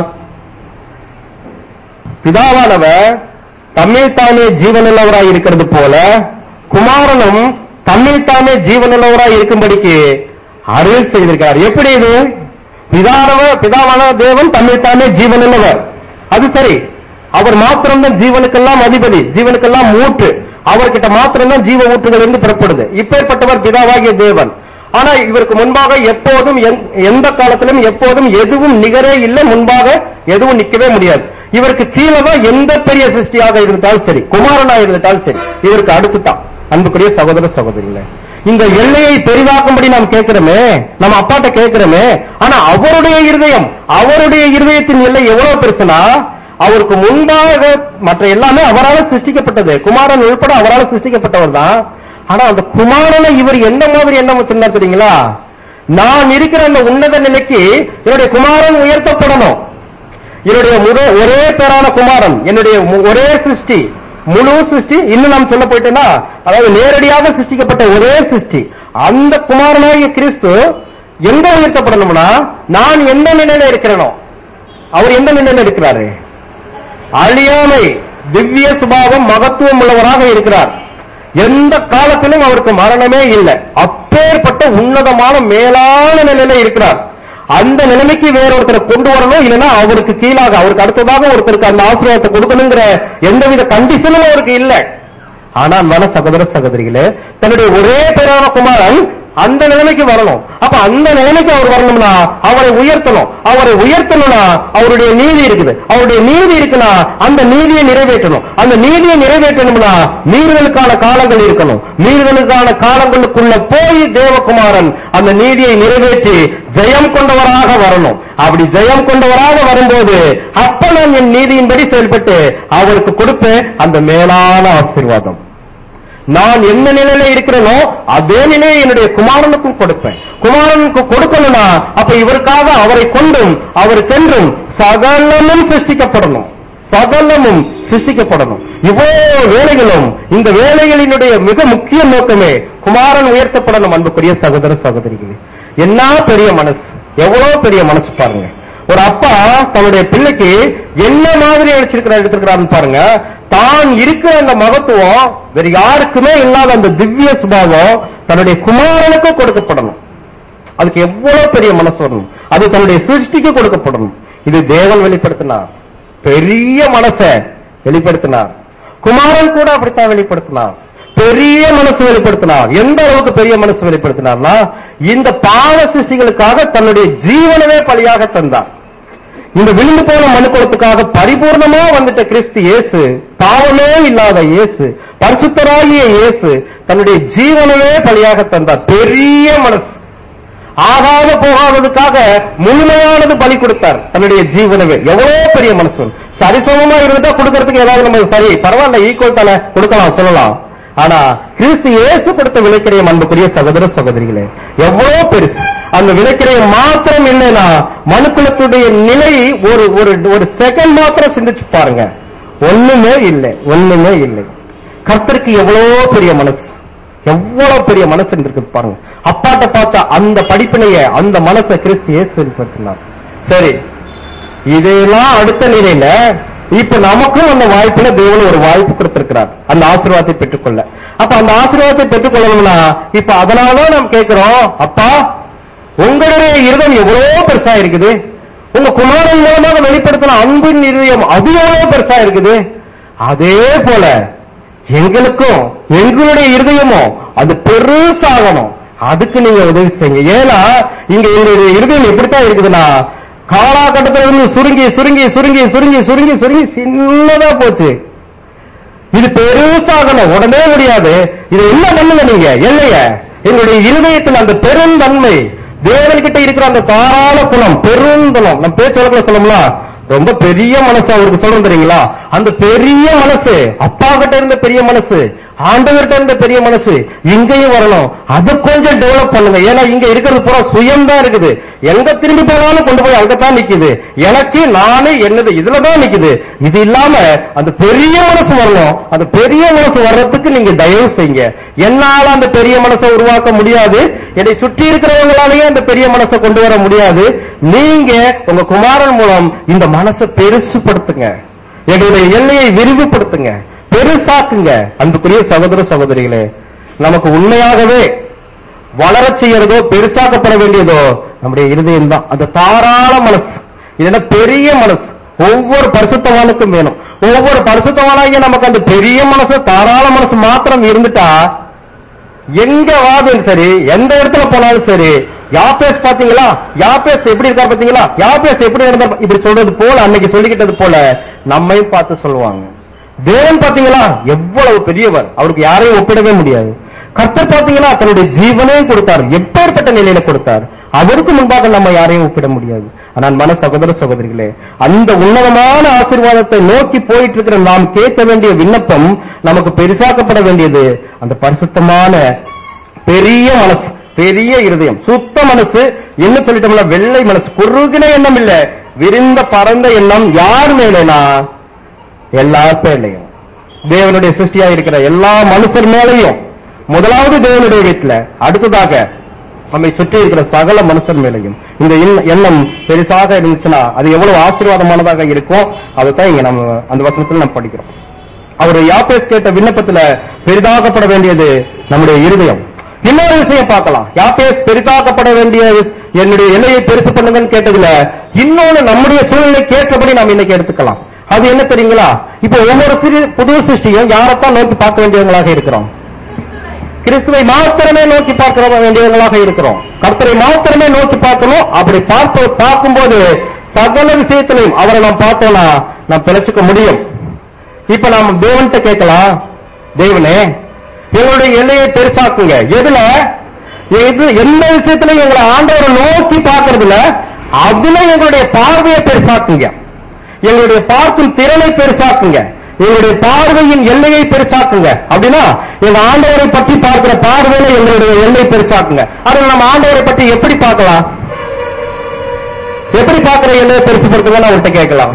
பிதாவானவர் தம்மில் தாமே ஜீவனுள்ளவராய் இருக்கிறது போல குமாரனும் தம்மில் தாமே ஜீவனுள்ளவராய் இருக்கும்படிக்கு அருள் செய்திருக்கிறார் எப்படி இது பிதானவ பிதாவான தேவன் தம்மில் தாமே ஜீவனுள்ளவர் அது சரி அவர் மாத்திரம்தான் ஜீவனுக்கெல்லாம் அதிபதி ஜீவனுக்கெல்லாம் ஊற்று அவர்கிட்ட மாத்திரம்தான் ஜீவ ஊற்றுகள் இருந்து புறப்படுது இப்பேற்பட்டவர் பிதாவாகிய தேவன் ஆனா இவருக்கு முன்பாக எப்போதும் எந்த- எந்த காலத்திலும் எப்போதும் எதுவும் நிகரே இல்லை முன்பாக எதுவும் நிக்கவே முடியாது இவருக்கு கீழே தான் எந்த பெரிய சிருஷ்டியாக இருந்தாலும் சரி குமாரனா இருந்தாலும் சரி இவருக்கு அடுத்து தான் அன்புக்குரிய சகோதர சகோதரிகளே இந்த எல்லையை பெரிதாக்கும்படி நாம் கேட்கிறோமே நம்ம அப்பாட்ட கேட்கிறோமே ஆனா அவருடைய இருதயம் அவருடைய இருதயத்தின் எல்லை எவ்வளவு பெருசுனா அவருக்கு முன்பாக மற்ற எல்லாமே அவரால் சிருஷ்டிக்கப்பட்டது குமாரன் உள்பட அவரால் சிருஷ்டிக்கப்பட்டவர் தான் ஆனா அந்த குமாரனை இவர் எந்த மாதிரி எண்ணம் வச்சிருந்தார் தெரியுங்களா நான் இருக்கிற அந்த உன்னத நிலைக்கு என்னுடைய குமாரன் உயர்த்தப்படணும் என்னுடைய முத ஒரே பேரான குமாரன் என்னுடைய மு- ஒரே சிருஷ்டி முழு சிருஷ்டி இன்னும் நாம் சொல்ல போயிட்டோம்னா அதாவது நேரடியாக சிருஷ்டிக்கப்பட்ட ஒரே சிருஷ்டி அந்த குமாரனாகிய கிறிஸ்து எங்க உயர்த்தப்படணும்னா நான் எந்த நிலையில இருக்கிறேனோ அவர் எந்த நிலையில இருக்கிறாரு அழியாமை திவ்ய சுபாவம் மகத்துவம் உள்ளவராக இருக்கிறார் எந்த காலத்திலும் அவருக்கு மரணமே இல்லை அப்பேற்பட்ட உன்னதமான மேலான நிலையில இருக்கிறார் அந்த நிலைமைக்கு வேறொருத்தரை கொண்டு வரணும் இல்லைன்னா அவருக்கு கீழாக அவருக்கு அடுத்ததாக ஒருத்தருக்கு அந்த ஆசீர்வாதத்தை கொடுக்கணுங்கிற எந்தவித கண்டிஷனும் அவருக்கு இல்லை ஆனால் வன சகோதர சகோதரிகளே தன்னுடைய ஒரே பேரான குமாரன் அந்த நிலைமைக்கு வரணும் அப்ப அந்த நிலைமைக்கு அவர் வரணும்னா அவரை உயர்த்தணும் அவரை உயர்த்தணும்னா அவருடைய நீதி இருக்குது அவருடைய நீதி இருக்குன்னா அந்த நீதியை நிறைவேற்றணும் அந்த நீதியை நிறைவேற்றணும்னா மீறுதலுக்கான காலங்கள் இருக்கணும் மீறுதலுக்கான காலங்களுக்குள்ள போய் தேவகுமாரன் அந்த நீதியை நிறைவேற்றி ஜெயம் கொண்டவராக வரணும் அப்படி ஜெயம் கொண்டவராக வரும்போது அப்ப நான் என் நீதியின்படி செயல்பட்டு அவருக்கு கொடுப்பேன் அந்த மேலான ஆசீர்வாதம் நான் என்ன நிலையில இருக்கிறேனோ அதே நிலையை என்னுடைய குமாரனுக்கும் கொடுப்பேன் குமாரனுக்கு கொடுக்கணும்னா அப்ப இவருக்காக அவரை கொண்டும் அவருக்கென்றும் சகலமும் சிருஷ்டிக்கப்படணும் சகலமும் சிருஷ்டிக்கப்படணும் இவ்வளவு வேலைகளும் இந்த வேலைகளினுடைய மிக முக்கிய நோக்கமே குமாரன் உயர்த்தப்படணும் அன்புக்குரிய சகோதர சகோதரிகளே என்ன பெரிய மனசு எவ்வளவு பெரிய மனசு பாருங்க ஒரு அப்பா தன்னுடைய பிள்ளைக்கு என்ன மாதிரி வச்சிருக்கிறார் எடுத்திருக்கிறாருன்னு பாருங்க தான் இருக்கிற அந்த மகத்துவம் வேற யாருக்குமே இல்லாத அந்த திவ்ய சுபாவம் தன்னுடைய குமாரனுக்கு கொடுக்கப்படணும் அதுக்கு எவ்வளவு பெரிய மனசு வரணும் அது தன்னுடைய சிருஷ்டிக்கு கொடுக்கப்படணும் இது தேவன் வெளிப்படுத்தினார் பெரிய மனசை வெளிப்படுத்தினார் குமாரன் கூட அப்படித்தான் வெளிப்படுத்தினார் பெரிய மனசு வெளிப்படுத்தினார் எந்த அளவுக்கு பெரிய மனசு வெளிப்படுத்தினார்னா இந்த பாவ சிருஷ்டிகளுக்காக தன்னுடைய ஜீவனவே பலியாக தந்தார் இந்த விழுந்து போன மனுக்குலத்துக்காக பரிபூர்ணமா வந்துட்ட கிறிஸ்து இயேசு பாவமே இல்லாத இயேசு பரிசுத்தராகிய இயேசு தன்னுடைய ஜீவனவே பலியாக தந்தார் பெரிய மனசு ஆகாத போகாததுக்காக முழுமையானது பலி கொடுத்தார் தன்னுடைய ஜீவனவே எவ்வளவு பெரிய மனசு சரிசமமா இருந்துட்டா கொடுக்கறதுக்கு ஏதாவது நம்ம சரி பரவாயில்ல ஈக்குவல் தானே கொடுக்கலாம் சொல்லலாம் ஆனா கிறிஸ்து இயேசு கொடுத்த விலைக்கிறையம் அன்புக்குரிய சகோதர சகோதரிகளே எவ்வளவு பெருசு அந்த விலைக்கிறையம் மாத்திரம் இல்லைன்னா மனுக்குலத்துடைய நிலை ஒரு ஒரு ஒரு செகண்ட் மாத்திரம் சிந்திச்சு பாருங்க ஒண்ணுமே இல்லை ஒண்ணுமே இல்லை கர்த்தருக்கு எவ்வளவு பெரிய மனசு எவ்வளவு பெரிய மனசு இருக்கு பாருங்க அப்பாட்ட பார்த்தா அந்த படிப்பினைய அந்த மனசை கிறிஸ்து இயேசு வெளிப்படுத்தினார் சரி இதெல்லாம் அடுத்த நிலையில இப்ப நமக்கும் அந்த வாய்ப்புல தேவன் ஒரு வாய்ப்பு கொடுத்திருக்கிறார் அந்த ஆசீர்வாதத்தை பெற்றுக்கொள்ள அப்ப அந்த ஆசீர்வாதத்தை பெற்றுக்கொள்ளணும்னா இப்ப அதனாலதான் நாம் கேட்கிறோம் அப்பா உங்களுடைய இருதயம் எவ்வளவு பெருசா இருக்குது உங்க குமாரன் மூலமாக வெளிப்படுத்தின அன்பின் இருதயம் அது எவ்வளவு பெருசா இருக்குது அதே போல எங்களுக்கும் எங்களுடைய இருதயமும் அது பெருசாகணும் அதுக்கு நீங்க உதவி செய்யுங்க ஏன்னா இங்க எங்களுடைய இருதயம் எப்படித்தான் இருக்குதுன்னா காலாகட்டத்துல இருந்து சுருங்கி சுருங்கி சுருங்கி சுருங்கி சுருங்கி சுருங்கி சின்னதா போச்சு இது பெருசாகணும் உடனே முடியாது இது என்ன பண்ணுங்க நீங்க இல்லைய எங்களுடைய இருதயத்தில் அந்த பெருந்தன்மை தேவன்கிட்ட இருக்கிற அந்த தாராள குணம் பெருந்தனம் நம்ம பேச்சு வழக்கில் சொல்லணும்னா ரொம்ப பெரிய மனசு அவருக்கு சொல்றோம் தெரியுங்களா அந்த பெரிய மனசு அப்பா கிட்ட இருந்த பெரிய மனசு ஆண்டவர்கிட்ட இருந்த பெரிய மனசு இங்கேயும் வரணும் அதை கொஞ்சம் டெவலப் பண்ணுங்க ஏன்னா இங்க இருக்கிறது பூரா சுயம் தான் இருக்குது எங்க திரும்பி போனாலும் கொண்டு போய் அங்கதான் நிக்குது எனக்கு நானே என்னது இதுலதான் நிக்குது இது இல்லாம அந்த பெரிய மனசு வரணும் அந்த பெரிய மனசு வர்றதுக்கு நீங்க தயவு செய்யுங்க என்னால அந்த பெரிய மனசை உருவாக்க முடியாது என்னை சுற்றி இருக்கிறவங்களாலேயே அந்த பெரிய மனசை கொண்டு வர முடியாது நீங்க உங்க குமாரன் மூலம் இந்த மனசை பெருசுபடுத்துங்க எங்களுடைய எல்லையை விரிவுபடுத்துங்க பெருசாக்குங்க அன்புக்குரிய சகோதர சகோதரிகளே நமக்கு உண்மையாகவே வளரச் செய்யறதோ பெருசாக்கப்பட வேண்டியதோ நம்முடைய இருதயம் தான் அந்த தாராள மனசு இது பெரிய மனசு ஒவ்வொரு பரிசுத்தவானுக்கும் வேணும் ஒவ்வொரு பரிசுத்தவானாகிய நமக்கு அந்த பெரிய மனசு தாராள மனசு மாத்திரம் இருந்துட்டா எங்க வாதும் சரி எந்த இடத்துல போனாலும் சரி யாபேஸ் பாத்தீங்களா யாபேஸ் எப்படி இருக்கா பாத்தீங்களா யாபேஸ் எப்படி இருந்தா இப்படி சொல்றது போல அன்னைக்கு சொல்லிக்கிட்டது போல நம்மையும் பார்த்து சொல்லுவாங்க தேவன் பாத்தீங்களா எவ்வளவு பெரியவர் அவருக்கு யாரையும் ஒப்பிடவே முடியாது கர்த்தர் பாத்தீங்களா தன்னுடைய ஜீவனையும் கொடுத்தார் எப்பேற்பட்ட நிலையில கொடுத்தார் அவருக்கு முன்பாக நம்ம யாரையும் ஒப்பிட முடியாது ஆனால் மன சகோதர சகோதரிகளே அந்த உன்னதமான ஆசீர்வாதத்தை நோக்கி போயிட்டு இருக்கிற நாம் கேட்க வேண்டிய விண்ணப்பம் நமக்கு பெருசாக்கப்பட வேண்டியது அந்த பரிசுத்தமான பெரிய மனசு பெரிய இருதயம் சுத்த மனசு என்ன சொல்லிட்டோம்ல வெள்ளை மனசு குறுகின எண்ணம் இல்ல விரிந்த பரந்த எண்ணம் யார் மேலேனா எல்லார் மேலையும் தேவனுடைய சிருஷ்டியா இருக்கிற எல்லா மனுஷர் மேலையும் முதலாவது தேவனுடைய வீட்டுல அடுத்ததாக நம்மை சுற்றி இருக்கிற சகல மனுஷர் மேலையும் இந்த எண்ண- எண்ணம் பெருசாக இருந்துச்சுன்னா அது எவ்வளவு ஆசீர்வாதமானதாக இருக்கும் அதைத்தான் இங்க நம்ம அந்த வசனத்துல நம்ம படிக்கிறோம் அவர் யாப்பேஸ் கேட்ட விண்ணப்பத்துல பெரிதாக்கப்பட வேண்டியது நம்முடைய இருதயம் இன்னொரு விஷயம் பார்க்கலாம் யாப்பேஸ் பெரிதாக்கப்பட வேண்டிய என்னுடைய எல்லையை பெருசு பண்ணுங்கன்னு கேட்டதுல இன்னொன்னு நம்முடைய சூழ்நிலைக்கு ஏற்றபடி நாம் இன்னைக்கு எடுத்துக்கலாம் அது என்ன தெரியுங்களா இப்போ ஒவ்வொரு சிறு புது சிருஷ்டியும் யாரைத்தான் நோக்கி பார்க்க வேண்டியவங்களாக இருக்கிறோம் கிறிஸ்துவை மாத்திரமே நோக்கி பார்க்க வேண்டியவங்களாக இருக்கிறோம் கர்த்தரை மாத்திரமே நோக்கி பார்க்கணும் அப்படி பார்த்து பார்க்கும்போது சகல விஷயத்திலையும் அவரை நாம் பார்த்தோம்னா நாம் பிழைச்சுக்க முடியும் இப்ப நாம தேவன்கிட்ட கேட்கலாம் தேவனே எங்களுடைய எல்லையை பெருசாக்குங்க எதுல எது எந்த விஷயத்திலையும் எங்களை ஆண்டவரை நோக்கி பார்க்கறதுல அதுல எங்களுடைய பார்வையை பெருசாக்குங்க எங்களுடைய பார்க்கும் திறனை பெருசாக்குங்க எங்களுடைய பார்வையின் எல்லையை பெருசாக்குங்க அப்படின்னா எங்க ஆண்டவரை பற்றி பார்க்கிற பார்வையில எங்களுடைய எல்லை பெருசாக்குங்க அதுல நம்ம ஆண்டவரை பற்றி எப்படி பார்க்கலாம் எப்படி பார்க்கிற எல்லையை பெருசுபடுத்துங்க அவர்கிட்ட கேட்கலாம்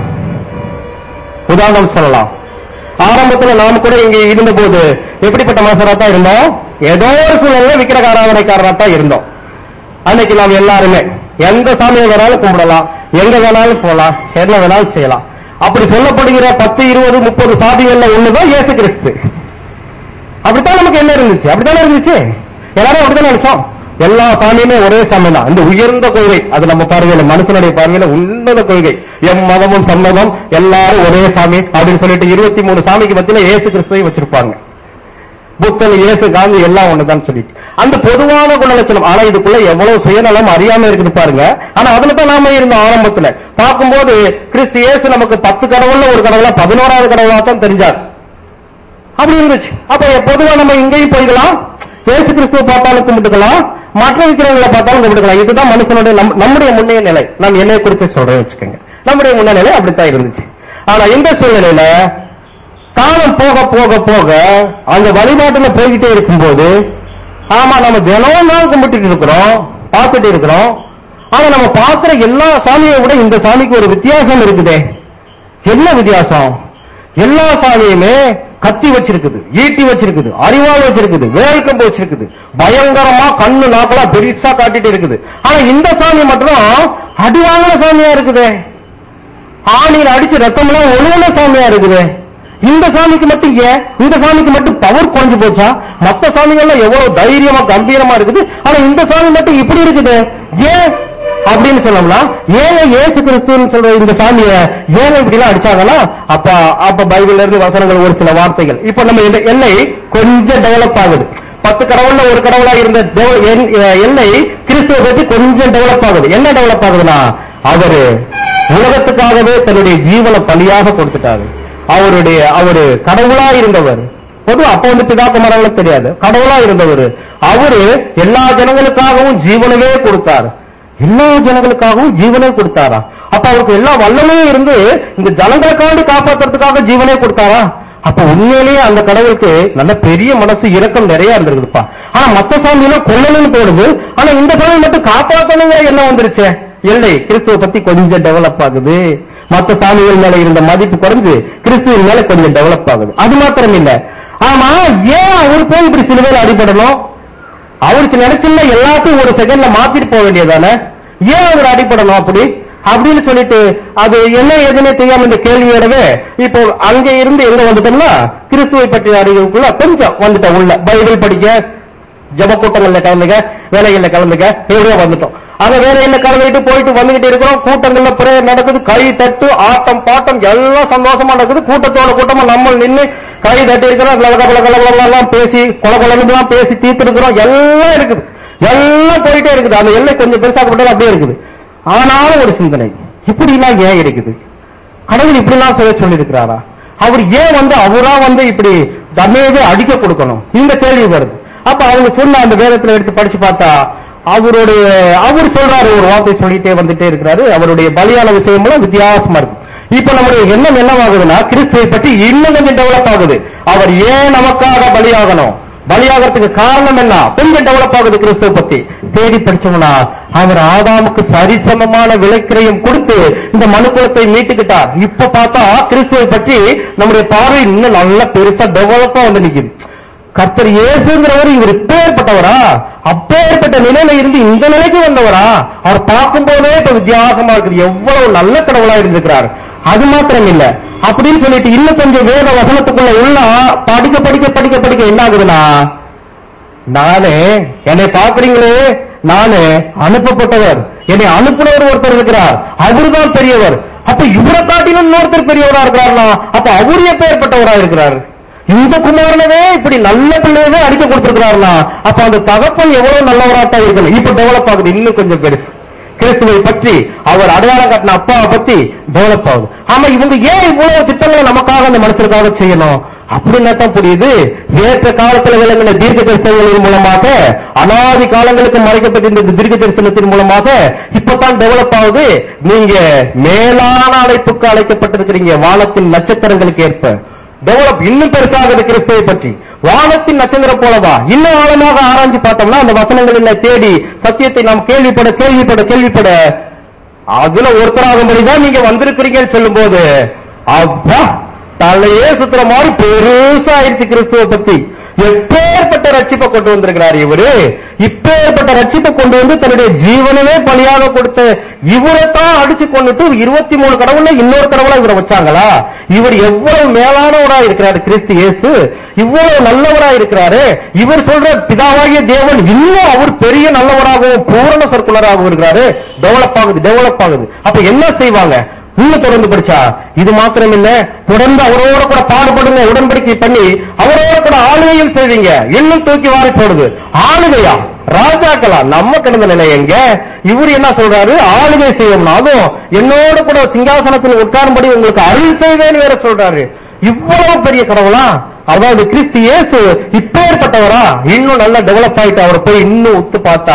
உதாரணம் சொல்லலாம் ஆரம்பத்துல நாம கூட இங்க இருந்தபோது எப்படிப்பட்ட மனுஷரா தான் இருந்தோம் ஏதோ ஒரு சூழ்நிலை விக்கிரக ஆராதனைக்காரரா தான் இருந்தோம் அன்னைக்கு நாம் எல்லாருமே எந்த சாமியை வேணாலும் கும்பிடலாம் எங்க வேணாலும் போலாம் என்ன வேணாலும் செய்யலாம் அப்படி சொல்லப்படுகிற பத்து இருபது முப்பது சாதிகள்ல ஒண்ணுதான் இயேசு கிறிஸ்து அப்படித்தான் நமக்கு என்ன இருந்துச்சு அப்படித்தானே இருந்துச்சு எல்லாரும் அப்படித்தானே நினைச்சோம் எல்லா சாமியுமே ஒரே சாமி தான் இந்த உயர்ந்த கொள்கை அது நம்ம பார்வையில மனுஷனுடைய பார்வையில உன்னத கொள்கை எம் மதமும் சம்மதம் எல்லாரும் ஒரே சாமி அப்படின்னு சொல்லிட்டு இருபத்தி மூணு சாமிக்கு மத்தியில இயேசு கிறிஸ்துவை வச்சிருப்பாங்க புத்தன் இயேசு காந்தி எல்லாம் ஒண்ணுதான் சொல்லிட்டு அந்த பொதுவான குணலட்சணம் ஆனா இதுக்குள்ள எவ்வளவு சுயநலம் அறியாம இருக்குது பாருங்க ஆனா அதுல தான் நாம இருந்தோம் ஆரம்பத்துல பார்க்கும்போது கிறிஸ்து இயேசு நமக்கு பத்து கடவுள்ல ஒரு கடவுளா பதினோராவது கடவுளா தான் தெரிஞ்சார் அப்படி இருந்துச்சு அப்ப பொதுவா நம்ம இங்கேயும் போய்க்கலாம் இயேசு கிறிஸ்துவ பார்த்தாலும் கும்பிட்டுக்கலாம் மற்ற விக்கிரங்களை பார்த்தாலும் கும்பிட்டுக்கலாம் இதுதான் மனுஷனுடைய நம்- நம்முடைய முன்னைய நிலை நாம் என்னை குறித்து சொல்றேன் வச்சுக்கோங்க நம்முடைய முன்ன நிலை அப்படித்தான் இருந்துச்சு ஆனா இந்த சூழ்நிலையில காலம் போக போக போக அந்த வழிபாட்டுல போய்கிட்டே இருக்கும்போது ஆமா நம்ம தினமும் தான் கும்பிட்டுட்டு இருக்கிறோம் பார்த்துட்டு இருக்கிறோம் ஆனா நம்ம பார்க்கிற எல்லா சாமியை விட இந்த சாமிக்கு ஒரு வித்தியாசம் இருக்குதே என்ன வித்தியாசம் எல்லா சாமியுமே கத்தி வச்சிருக்குது ஈட்டி வச்சிருக்குது அறிவாள் வச்சிருக்குது வேல் கம்பு வச்சிருக்குது பயங்கரமா கண்ணு நாக்கெல்லாம் பெருசா காட்டிட்டு இருக்குது ஆனா இந்த சாமி மட்டும் அடிவாங்கின சாமியா இருக்குதே ஆணியில் அடிச்சு ரத்தம்லாம் ஒழுங்கின சாமியா இருக்குது இந்த சாமிக்கு மட்டும் ஏன் இந்த சாமிக்கு மட்டும் பவர் குறைஞ்சு போச்சா மத்த சாமிகள்லாம் எவ்வளவு தைரியமா கம்பீரமா இருக்குது ஆனா இந்த சாமி மட்டும் இப்படி இருக்குது ஏன் அப்படின்னு சொன்னோம்னா ஏங்க இயேசு கிறிஸ்துன்னு சொல்ற இந்த சாமிய ஏங்க இப்படி எல்லாம் அடிச்சாங்கன்னா அப்ப அப்ப பைபிள்ல இருந்து வசனங்கள் ஒரு சில வார்த்தைகள் இப்ப நம்ம இந்த எல்லை கொஞ்சம் டெவலப் ஆகுது பத்து கடவுள்ல ஒரு கடவுளா இருந்த devel- எண்- எல்லை கிறிஸ்துவ பத்தி கொஞ்சம் டெவலப் ஆகுது என்ன டெவலப் ஆகுதுன்னா அவரு உலகத்துக்காகவே தன்னுடைய ஜீவனை பலியாக கொடுத்துட்டாரு அவருடைய அவரு கடவுளா இருந்தவர் பொதுவா அப்ப வந்து பிதாக்குமாரங்களும் தெரியாது கடவுளா இருந்தவர் அவரு எல்லா ஜனங்களுக்காகவும் ஜீவனவே கொடுத்தார் எல்லா ஜனங்களுக்காகவும் ஜீவனே கொடுத்தாரா அப்ப அவருக்கு எல்லா வல்லமையும் இருந்து இந்த ஜனங்களுக்காண்டி காப்பாத்துறதுக்காக ஜீவனே கொடுத்தாரா அப்ப உண்மையிலேயே அந்த கடவுளுக்கு நல்ல பெரிய மனசு இரக்கம் நிறைய இருந்திருக்குதுப்பா ஆனா மத்த சாமி எல்லாம் கொல்லணும்னு தோணுது ஆனா இந்த சாமி மட்டும் காப்பாத்தணுங்கிற எண்ணம் வந்துருச்சு இல்லை கிறிஸ்துவ பத்தி கொஞ்சம் டெவலப் ஆகுது மத்த சாமிகள் மேல இருந்த மதிப்பு குறைஞ்சு கிறிஸ்துவின் மேல கொஞ்சம் டெவலப் ஆகுது அது மாத்திரம் இல்ல ஆமா ஏன் அவர் போய் இப்படி சிலுவையில் அடிபடணும் அவருக்கு நினைச்சுள்ள எல்லாத்தையும் ஒரு செகண்ட்ல மாத்திட்டு போக வேண்டியதானே ஏன் அவர் அடிபடணும் அப்படி அப்படின்னு சொல்லிட்டு அது என்ன எதுனே தெரியாம இந்த கேள்வியோடவே இப்போ அங்க இருந்து எங்க வந்துட்டோம்னா கிறிஸ்துவை பற்றிய அறிவுக்குள்ள கொஞ்சம் வந்துட்டோம் உள்ள பைபிள் படிக்க ஜப கூட்டங்கள்ல கலந்துக்க வேலைகள்ல கலந்துக்க எப்படியோ வந்துட்டோம் அந்த வேலையில கலந்துக்கிட்டு போயிட்டு வந்துகிட்டு இருக்கிறோம் கூட்டங்கள்ல பிரேயர் நடக்குது கை தட்டு ஆட்டம் பாட்டம் எல்லாம் சந்தோஷமா நடக்குது கூட்டத்தோட கூட்டமா நம்ம நின்னு கை தட்டி இருக்கிறோம் கலக கலக கலக எல்லாம் பேசி கொல கொலன்னு பேசி தீர்த்து இருக்கிறோம் எல்லாம் இருக்குது எல்லாம் போயிட்டே இருக்குது அந்த எல்லை கொஞ்சம் பெருசாக்கப்பட்டாலும் அப்படியே இருக்குது ஆனாலும் ஒரு சிந்தனை இப்படி எல்லாம் ஏன் இருக்குது கடவுள் இப்படிலாம் செய்ய சொல்லியிருக்கிறாரா அவர் ஏன் வந்து அவரா வந்து இப்படி தன்னையவே அடிக்க கொடுக்கணும் இந்த கேள்வி வருது அப்ப அவங்க சொன்ன அந்த வேதத்துல எடுத்து படிச்சு பார்த்தா அவருடைய அவர் சொல்றாரு ஒரு வார்த்தை சொல்லிட்டே வந்துட்டே இருக்கிறாரு அவருடைய பலியான விஷயமெல்லாம் வித்தியாசமா இருக்கு இப்ப நம்முடைய எண்ணம் என்னவாகுதுன்னா கிறிஸ்துவை பற்றி இன்னும் கொஞ்சம் டெவலப் ஆகுது அவர் ஏன் நமக்காக பலியாகணும் பலியாகிறதுக்கு காரணம் என்ன கொஞ்சம் டெவலப் ஆகுது கிறிஸ்துவ பத்தி தேடி படிச்சோம்னா அவர் ஆதாமுக்கு சரிசமமான விலைக்கிரையும் கொடுத்து இந்த மனுக்குலத்தை மீட்டுக்கிட்டார் இப்ப பார்த்தா கிறிஸ்துவை பற்றி நம்முடைய பார்வை இன்னும் நல்லா பெருசா டெவலப்பா வந்து நிக்குது கர்த்தர் இயேசுங்கிறவர் இவர் இப்பேற்பட்டவரா அப்பேற்பட்ட நிலையில இருந்து இந்த நிலைக்கு வந்தவரா அவர் பார்க்கும்போதே இப்ப வித்தியாசமா இருக்குது எவ்வளவு நல்ல கடவுளா இருந்திருக்கிறார் அது மாத்திரம் இல்ல அப்படின்னு சொல்லிட்டு இன்னும் கொஞ்சம் வேத வசனத்துக்குள்ள உள்ள படிக்க படிக்க படிக்க படிக்க என்ன ஆகுதுன்னா நானே என்னை பாக்குறீங்களே நானு அனுப்பப்பட்டவர் என்னை அனுப்புனவர் ஒருத்தர் இருக்கிறார் அவர்தான் பெரியவர் அப்ப இவரை காட்டிலும் இன்னொருத்தர் பெரியவரா இருக்கிறார்னா அப்ப அவரு எப்பேற்பட்டவரா இருக்கிறார் இந்த குமாரனவே இப்படி நல்ல பிள்ளையவே அடிக்க கொடுத்திருக்கிறாருனா அப்ப அந்த தகப்பன் எவ்வளவு நல்லவராத்தான் இருக்கணும் இப்ப டெவலப் ஆகுது இன்னும் கொஞ்சம் பெருசு கிறிஸ்துவை பற்றி அவர் அடையாளம் காட்டின அப்பாவை பத்தி டெவலப் ஆகுது ஆமா இவங்க ஏன் இவ்வளவு திட்டங்களை நமக்காக அந்த மனுஷருக்காக செய்யணும் அப்படின்னு தான் புரியுது ஏற்ற காலத்துல விளங்கின தீர்க்க தரிசனங்களின் மூலமாக அனாதி காலங்களுக்கு மறைக்கப்பட்டிருந்த இந்த தீர்க்க தரிசனத்தின் மூலமாக இப்பதான் டெவலப் ஆகுது நீங்க மேலான அழைப்புக்கு அழைக்கப்பட்டிருக்கிறீங்க வானத்தின் நட்சத்திரங்களுக்கு ஏற்ப டெவலப் இன்னும் பெருசாகுது கிறிஸ்துவை பற்றி வானத்தின் நட்சத்திரம் போலவா இன்னும் ஆழமாக ஆராய்ஞ்சு பார்த்தோம்னா அந்த வசனங்களில் தேடி சத்தியத்தை நாம் கேள்விப்பட கேள்விப்பட கேள்விப்பட அதுல ஒருத்தராகும்படிதான் நீங்க வந்திருக்கிறீங்கன்னு சொல்லும்போது அப்பா தலையே சுத்துற மாதிரி பெருசா ஆயிடுச்சு கிறிஸ்துவ பத்தி எப்பேற்பட்ட ரட்சிப்பை கொண்டு வந்திருக்கிறார் இவரு இப்பேற்பட்ட ரட்சிப்பை கொண்டு வந்து தன்னுடைய ஜீவனவே பலியாக கொடுத்த இவரை தான் அடிச்சு கொண்டுட்டு இருபத்தி மூணு கடவுள்ல இன்னொரு கடவுளா இவரை வச்சாங்களா இவர் எவ்வளவு மேலானவரா இருக்கிறாரு கிறிஸ்து இயேசு இவ்வளவு நல்லவரா இருக்கிறாரு இவர் சொல்ற பிதாவாகிய தேவன் இன்னும் அவர் பெரிய நல்லவராகவும் பூரண சர்க்குலராகவும் இருக்கிறாரு டெவலப் ஆகுது டெவலப் ஆகுது அப்ப என்ன செய்வாங்க இன்னும் தொடர்ந்து படிச்சா இது மாத்திரம் இல்ல தொடர்ந்து அவரோட கூட பாடுபடுங்க உடன்படிக்கை பண்ணி அவரோட கூட ஆளுகையும் செய்வீங்க இன்னும் தூக்கி வாரி போடுது ஆளுகையா ராஜாக்களா நம்ம கிடந்த நிலை எங்க இவர் என்ன சொல்றாரு ஆளுகை செய்யணும் அதுவும் என்னோட கூட சிங்காசனத்தில் உட்காரும்படி உங்களுக்கு அருள் செய்வேன்னு வேற சொல்றாரு இவ்வளவு பெரிய கடவுளா அதாவது கிறிஸ்து இயேசு இப்பேற்பட்டவரா இன்னும் நல்லா டெவலப் ஆயிட்டு அவரை போய் இன்னும் உத்து பார்த்தா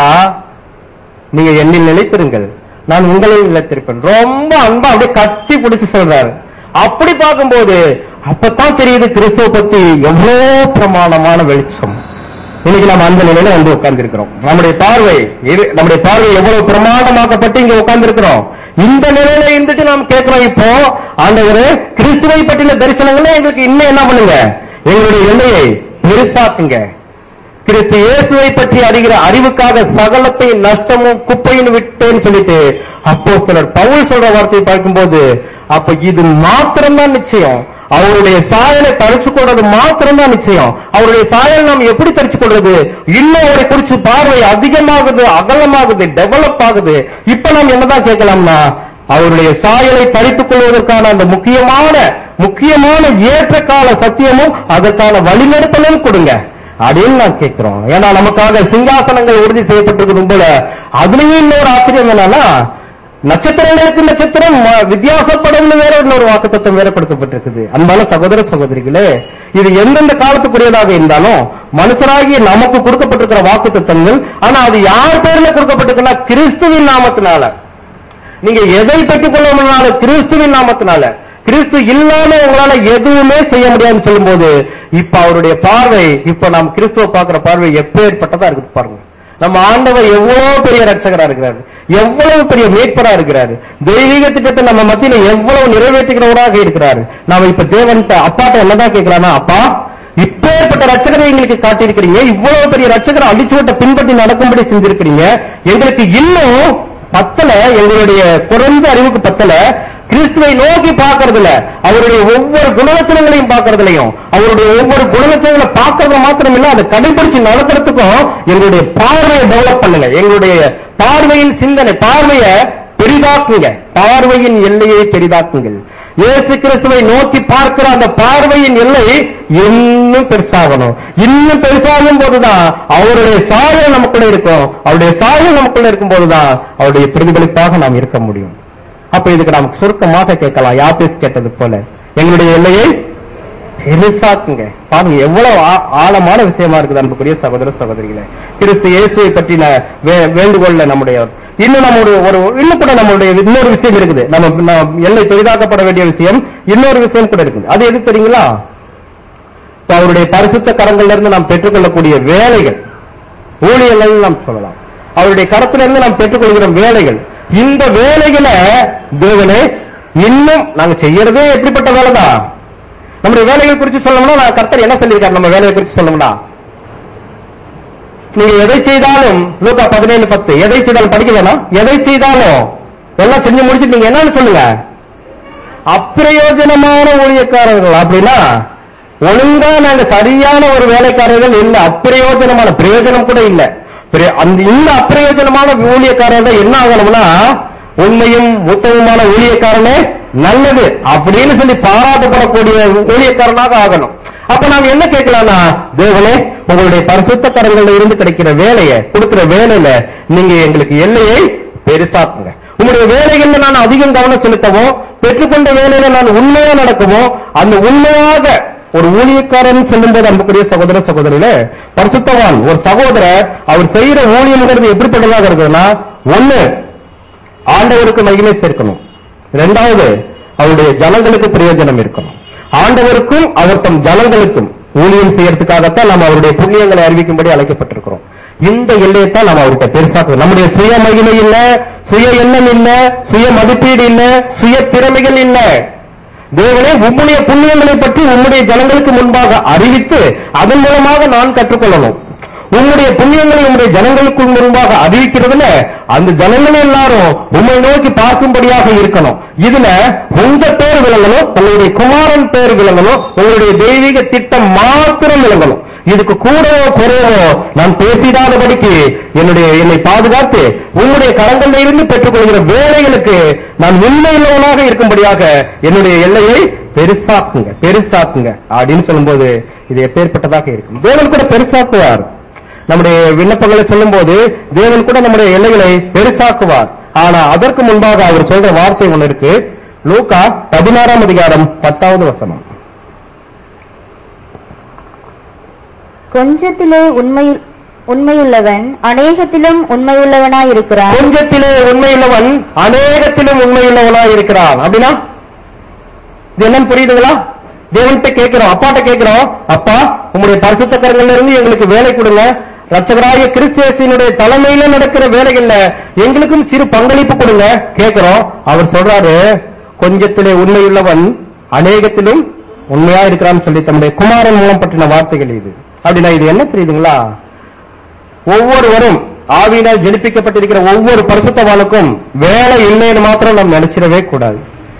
நீங்க என்னில் நிலைத்திருங்கள் நான் உங்களில் நிலைத்திருப்பேன் ரொம்ப அன்பா அப்படியே கட்டி பிடிச்சு சொல்றாரு அப்படி பார்க்கும்போது அப்பதான் தெரியுது கிறிஸ்துவ பத்தி எவ்வளவு பிரமாணமான வெளிச்சம் இன்னைக்கு நம்ம அந்த நிலையில வந்து உட்கார்ந்து நம்முடைய பார்வை இரு- நம்முடைய பார்வை எவ்வளவு பிரமாண்டமாக்கப்பட்டு இங்க உட்கார்ந்து இருக்கிறோம் இந்த நிலையில இருந்துட்டு நாம் கேட்கிறோம் இப்போ ஆண்டவரே கிறிஸ்துவை பற்றின தரிசனங்களை எங்களுக்கு இன்னும் என்ன பண்ணுங்க எங்களுடைய எல்லையை பெருசாக்குங்க கிறிஸ்து இயேசுவை பற்றி அறிகிற அறிவுக்காக சகலத்தை நஷ்டமும் குப்பையும் விட்டேன்னு சொல்லிட்டு அப்போ சிலர் பவுல் சொல்ற வார்த்தையை பார்க்கும்போது அப்ப இது மாத்திரம்தான் நிச்சயம் அவருடைய சாயலை தரிச்சு கொள்றது மாத்திரம்தான் நிச்சயம் அவருடைய சாயல் நாம் எப்படி தரிச்சு கொள்றது இன்னும் அவரை குறிச்சு பார்வை அதிகமாகுது அகலமாகுது டெவலப் ஆகுது இப்ப நாம் என்னதான் கேட்கலாம்னா அவருடைய சாயலை தரித்துக் கொள்வதற்கான அந்த முக்கியமான முக்கியமான ஏற்ற கால சத்தியமும் அதற்கான வழிநடத்தலும் கொடுங்க அப்படின்னு நான் கேட்கிறோம் ஏன்னா நமக்காக சிங்காசனங்கள் உறுதி செய்யப்பட்டிருக்கிறது போல அதுலயும் இன்னொரு ஆச்சரியம் என்னன்னா நட்சத்திரங்களுக்கு நட்சத்திரம் ம- வித்தியாசப்படும்னு வேற இன்னொரு வாக்குத்தத்தம் வேற கொடுக்கப்பட்டிருக்குது அன்பான சகோதர சகோதரிகளே இது எந்தெந்த காலத்துக்குரியதாக இருந்தாலும் மனுஷராகிய நமக்கு கொடுக்கப்பட்டிருக்கிற வாக்குத்தத்தங்கள் ஆனா அது யார் பேர்ல கொடுக்கப்பட்டிருக்குன்னா கிறிஸ்துவின் நாமத்தினால நீங்க எதை பெற்றுக் கொள்ளணும்னாலும் கிறிஸ்துவின் நாமத்தினால கிறிஸ்து இல்லாம உங்களால எதுவுமே செய்ய முடியாதுன்னு சொல்லும்போது இப்ப அவருடைய பார்வை இப்ப நாம் கிறிஸ்துவ பார்க்கிற பார்வை எப்பேற்பட்டதா இருக்குது பாருங்க நம்ம ஆண்டவர் எவ்வளவு பெரிய ரட்சகரா இருக்கிறாரு எவ்வளவு பெரிய மீட்பரா இருக்கிறாரு தெய்வீக திட்டத்தை நம்ம மத்தியில எவ்வளவு நிறைவேற்றுகிறவராக இருக்கிறாரு நாம இப்ப தேவன்ட்ட அப்பாட்ட என்னதான் கேட்கிறானா அப்பா இப்பேற்பட்ட ரட்சகரை எங்களுக்கு காட்டியிருக்கிறீங்க இவ்வளவு பெரிய ரட்சகரை அடிச்சுவட்ட பின்பற்றி நடக்கும்படி செஞ்சிருக்கிறீங்க எங்களுக்கு இன்னும் பத்தல எங்களுடைய குறைஞ்ச அறிவுக்கு பத்தல கிறிஸ்துவை நோக்கி பார்க்கறதுல அவருடைய ஒவ்வொரு குணலட்சணங்களையும் பார்க்கறதுலயும் அவருடைய ஒவ்வொரு குணலட்சணங்களை பார்க்கறது மாத்திரம் இல்ல அதை கடைபிடிச்சு நடத்துறதுக்கும் எங்களுடைய பார்வையை டெவலப் பண்ணுங்க எங்களுடைய பார்வையின் சிந்தனை பார்வையை பெரிதாக்குங்க பார்வையின் எல்லையை பெரிதாக்குங்கள் இயேசு கிறிஸ்துவை நோக்கி பார்க்கிற அந்த பார்வையின் எல்லை இன்னும் பெருசாகணும் இன்னும் பெருசாகும் போதுதான் அவருடைய சாயல் நமக்குள்ள இருக்கும் அவருடைய சாயல் நமக்குள்ள இருக்கும் போதுதான் அவருடைய பிரதிபலிப்பாக நாம் இருக்க முடியும் அப்ப இதுக்கு நாம் சுருக்கமாக கேட்கலாம் யாபேஸ் கேட்டது போல எங்களுடைய எல்லையை பெருசாக்குங்க பாருங்க எவ்வளவு ஆ- ஆழமான விஷயமா இருக்குது அன்புக்குரிய சகோதர சகோதரிகளே கிறிஸ்து இயேசுவை பற்றின வே- வேண்டுகோள்ல நம்முடைய இன்னும் நம்முடைய ஒரு இன்னும் கூட நம்மளுடைய இன்னொரு விஷயம் இருக்குது நம்ம நம்ம எல்லை பெரிதாக்கப்பட வேண்டிய விஷயம் இன்னொரு விஷயம் கூட இருக்குது அது எது தெரியுங்களா இப்ப அவருடைய பரிசுத்த கரங்கள்ல இருந்து நாம் பெற்றுக்கொள்ளக்கூடிய வேலைகள் ஊழியர்கள் நாம் சொல்லலாம் அவருடைய கரத்திலிருந்து நாம் பெற்றுக்கொள்கிற வேலைகள் இந்த வேலைகளை தேவனே இன்னும் நாங்க செய்யறதே எப்படிப்பட்ட வேலைதான் நம்முடைய வேலைகள் குறித்து சொல்லணும்னா நான் கர்த்தர் என்ன சொல்லியிருக்காரு நம்ம வேலையை குறித்து சொல்லணும்னா நீங்க எதை செய்தாலும் லூக்கா பதினேழு பத்து எதை செய்தாலும் படிக்க வேணாம் எதை செய்தாலும் எல்லாம் செஞ்சு முடிச்சு நீங்க என்னன்னு சொல்லுங்க அப்பிரயோஜனமான ஊழியக்காரர்கள் அப்படின்னா ஒழுங்கா நாங்க சரியான ஒரு வேலைக்காரர்கள் இல்ல அப்பிரயோஜனமான பிரயோஜனம் கூட இல்ல பிர- அந்த இந்த அப்பிரயோஜனமான ஊழியக்காரர்கள் என்ன ஆகணும்னா உண்மையும் உத்தமமான ஊழியக்காரனே நல்லது அப்படின்னு சொல்லி பாராட்டப்படக்கூடிய ஊழியக்காரனாக ஆகணும் அப்ப நாம் என்ன கேட்கலாம்னா தேவனே உங்களுடைய பரிசுத்த கரங்கள்ல இருந்து கிடைக்கிற வேலையை கொடுக்கிற வேலையில நீங்க எங்களுக்கு எல்லையை பெருசாக்குங்க உங்களுடைய வேலைகள்ல நான் அதிகம் கவனம் செலுத்தவோ பெற்றுக்கொண்ட வேலையில நான் உண்மையா நடக்கவோ அந்த உண்மையாக ஒரு ஊழியக்காரன் சொல்லும்போது அன்புக்குரிய சகோதர சகோதரியில பரிசுத்தவான் ஒரு சகோதரர் அவர் செய்யற ஊழியம்ங்கிறது எப்படிப்பட்டதாக இருக்குதுன்னா ஒண்ணு ஆண்டவருக்கு மகிமை சேர்க்கணும் இரண்டாவது அவருடைய ஜனங்களுக்கு பிரயோஜனம் இருக்கணும் ஆண்டவருக்கும் அவர் தம் ஜனங்களுக்கும் ஊழியம் செய்யறதுக்காகத்தான் நாம் அவருடைய புண்ணியங்களை அறிவிக்கும்படி அழைக்கப்பட்டிருக்கிறோம் இந்த எல்லையைத்தான் நாம் அவர்கிட்ட பெருசாக்கணும் நம்முடைய சுய மகிமை இல்ல சுய எண்ணம் இல்ல சுய மதிப்பீடு இல்ல சுய திறமைகள் இல்ல தேவனே உம்முடைய புண்ணியங்களை பற்றி உம்முடைய ஜனங்களுக்கு முன்பாக அறிவித்து அதன் மூலமாக நான் கற்றுக்கொள்ளணும் உம்முடைய புண்ணியங்களை உம்முடைய ஜனங்களுக்கு முன்பாக அறிவிக்கிறதுல அந்த ஜனங்கள் எல்லாரும் உம்மை நோக்கி பார்க்கும்படியாக இருக்கணும் இதுல உங்க பேர் விளங்கணும் உங்களுடைய குமாரன் பேர் விளங்கணும் உங்களுடைய தெய்வீக திட்டம் மாத்திரம் விளங்கணும் இதுக்கு கூடவோ குறைவோ நான் பேசிடாதபடிக்கு என்னுடைய என்னை பாதுகாத்து உங்களுடைய கரங்களில் இருந்து பெற்றுக்கொள்கிற வேலைகளுக்கு நான் உண்மையுள்ளவனாக இருக்கும்படியாக என்னுடைய எல்லையை பெருசாக்குங்க பெருசாக்குங்க அப்படின்னு சொல்லும்போது இது எப்பேற்பட்டதாக இருக்கும் தேவன் கூட பெருசாக்குவார் நம்முடைய விண்ணப்பங்களை சொல்லும்போது தேவன் கூட நம்முடைய எல்லைகளை பெருசாக்குவார் ஆனா அதற்கு முன்பாக அவர் சொல்ற வார்த்தை ஒண்ணு இருக்கு லூக்கா பதினாறாம் அதிகாரம் பத்தாவது வசனம் கொஞ்சத்திலே உண்மை உண்மையுள்ளவன் அநேகத்திலும் உண்மையுள்ளவனாயிருக்கிறான் கொஞ்சத்திலே உண்மையுள்ளவன் அநேகத்திலும் உண்மையுள்ளவனாய் இருக்கிறான் அப்படின்னா இது என்னன்னு புரியுதுங்களா தேவன்கிட்ட கேட்கிறோம் அப்பாட்ட கேட்கிறோம் அப்பா உங்களுடைய பரிசுத்த கரங்கள்ல இருந்து எங்களுக்கு வேலை கொடுங்க ரட்சகராய கிறிஸ்தியசினுடைய தலைமையில நடக்கிற வேலைகள்ல எங்களுக்கும் சிறு பங்களிப்பு கொடுங்க கேட்கிறோம் அவர் சொல்றாரு கொஞ்சத்திலே உண்மையுள்ளவன் அநேகத்திலும் உண்மையா இருக்கிறான்னு சொல்லி தம்முடைய குமாரன் மூலம் பற்றின வார்த்தைகள் இது அப்படின்னா இது என்ன தெரியுதுங்களா ஒவ்வொருவரும் ஆவியினால் ஜெனிப்பிக்கப்பட்டிருக்கிற ஒவ்வொரு பரிசுத்தவானுக்கும் வேலை இல்லைன்னு மாத்திரம் நாம் நினைச்சிடவே கூடாது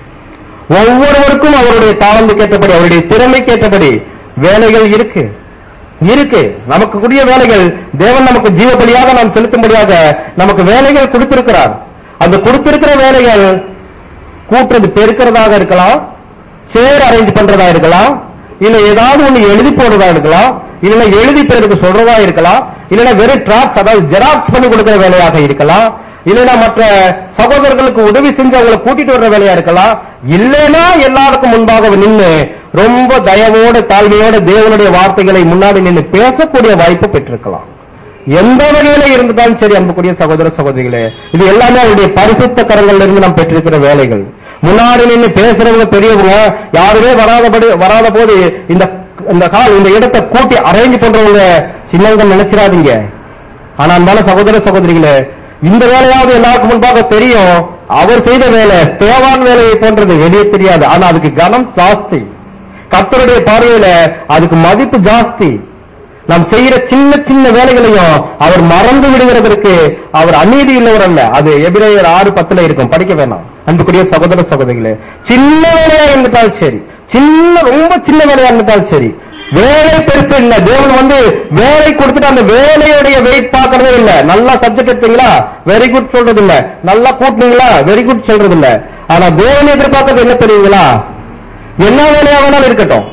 ஒவ்வொருவருக்கும் அவருடைய தாளந்து கேட்டபடி அவருடைய திறமை கேட்டபடி வேலைகள் இருக்கு இருக்கு நமக்கு கூடிய வேலைகள் தேவன் நமக்கு ஜீவபலியாக நாம் செலுத்தும்படியாக நமக்கு வேலைகள் கொடுத்திருக்கிறார் அந்த கொடுத்திருக்கிற வேலைகள் கூட்டுறது பெருக்கிறதாக இருக்கலாம் சேர் அரேஞ்ச் பண்றதா இருக்கலாம் இல்ல ஏதாவது ஒண்ணு எழுதி போடுறதா இருக்கலாம் இல்லைன்னா எழுதி பேருக்கு சொல்றதா இருக்கலாம் இல்லைன்னா வெறும் டிராப்ஸ் அதாவது ஜெராக்ஸ் பண்ணி கொடுக்கிற வேலையாக இருக்கலாம் இல்லைன்னா மற்ற சகோதரர்களுக்கு உதவி செஞ்சு அவங்களை கூட்டிட்டு வர்ற வேலையா இருக்கலாம் இல்லைன்னா எல்லாருக்கும் முன்பாக நின்னு ரொம்ப தயவோட தாழ்மையோட தேவனுடைய வார்த்தைகளை முன்னாடி நின்னு பேசக்கூடிய வாய்ப்பு பெற்றிருக்கலாம் எந்த வகையில இருந்தாலும் சரி அன்புக்குரிய சகோதர சகோதரிகளே இது எல்லாமே அவருடைய பரிசுத்த கரங்கள்ல இருந்து நாம் பெற்றிருக்கிற வேலைகள் முன்னாடி நின்னு பேசுறவங்க பெரியவங்க யாருமே வராதபடி வராத போது இந்த இந்த கால் இந்த இடத்தை கூட்டி அரேஞ்ச் பண்றவங்க சின்னவங்க நினைச்சிடாதீங்க ஆனா அன்பான சகோதர சகோதரிகளே இந்த வேலையாவது எல்லாருக்கும் முன்பாக தெரியும் அவர் செய்த வேலை ஸ்தேவான் வேலையை போன்றது வெளியே தெரியாது ஆனா அதுக்கு கனம் ஜாஸ்தி கர்த்தருடைய பார்வையில அதுக்கு மதிப்பு ஜாஸ்தி நாம் செய்யற சின்ன சின்ன வேலைகளையும் அவர் மறந்து விடுகிறதற்கு அவர் அநீதி உள்ளவர் அல்ல அது எபிரேயர் ஆறு பத்துல இருக்கும் படிக்க வேணாம் அன்புக்குரிய சகோதர சகோதரிகளே சின்ன வேலையா இருந்துட்டாலும் சரி சின்ன ரொம்ப சின்ன வேலையா இருந்துட்டாலும் சரி வேலை பெருசு இல்ல தேவன் வந்து வேலை கொடுத்துட்டு அந்த வேலையுடைய வெயிட் பாக்குறதே இல்ல நல்லா சப்ஜெக்ட் எடுத்தீங்களா வெரி குட் சொல்றது இல்ல நல்லா கூட்டினீங்களா வெரி குட் சொல்றது இல்ல ஆனா தேவன் எதிர்பார்க்கறது என்ன தெரியுங்களா என்ன வேலையா வேணாலும் இருக்கட்டும்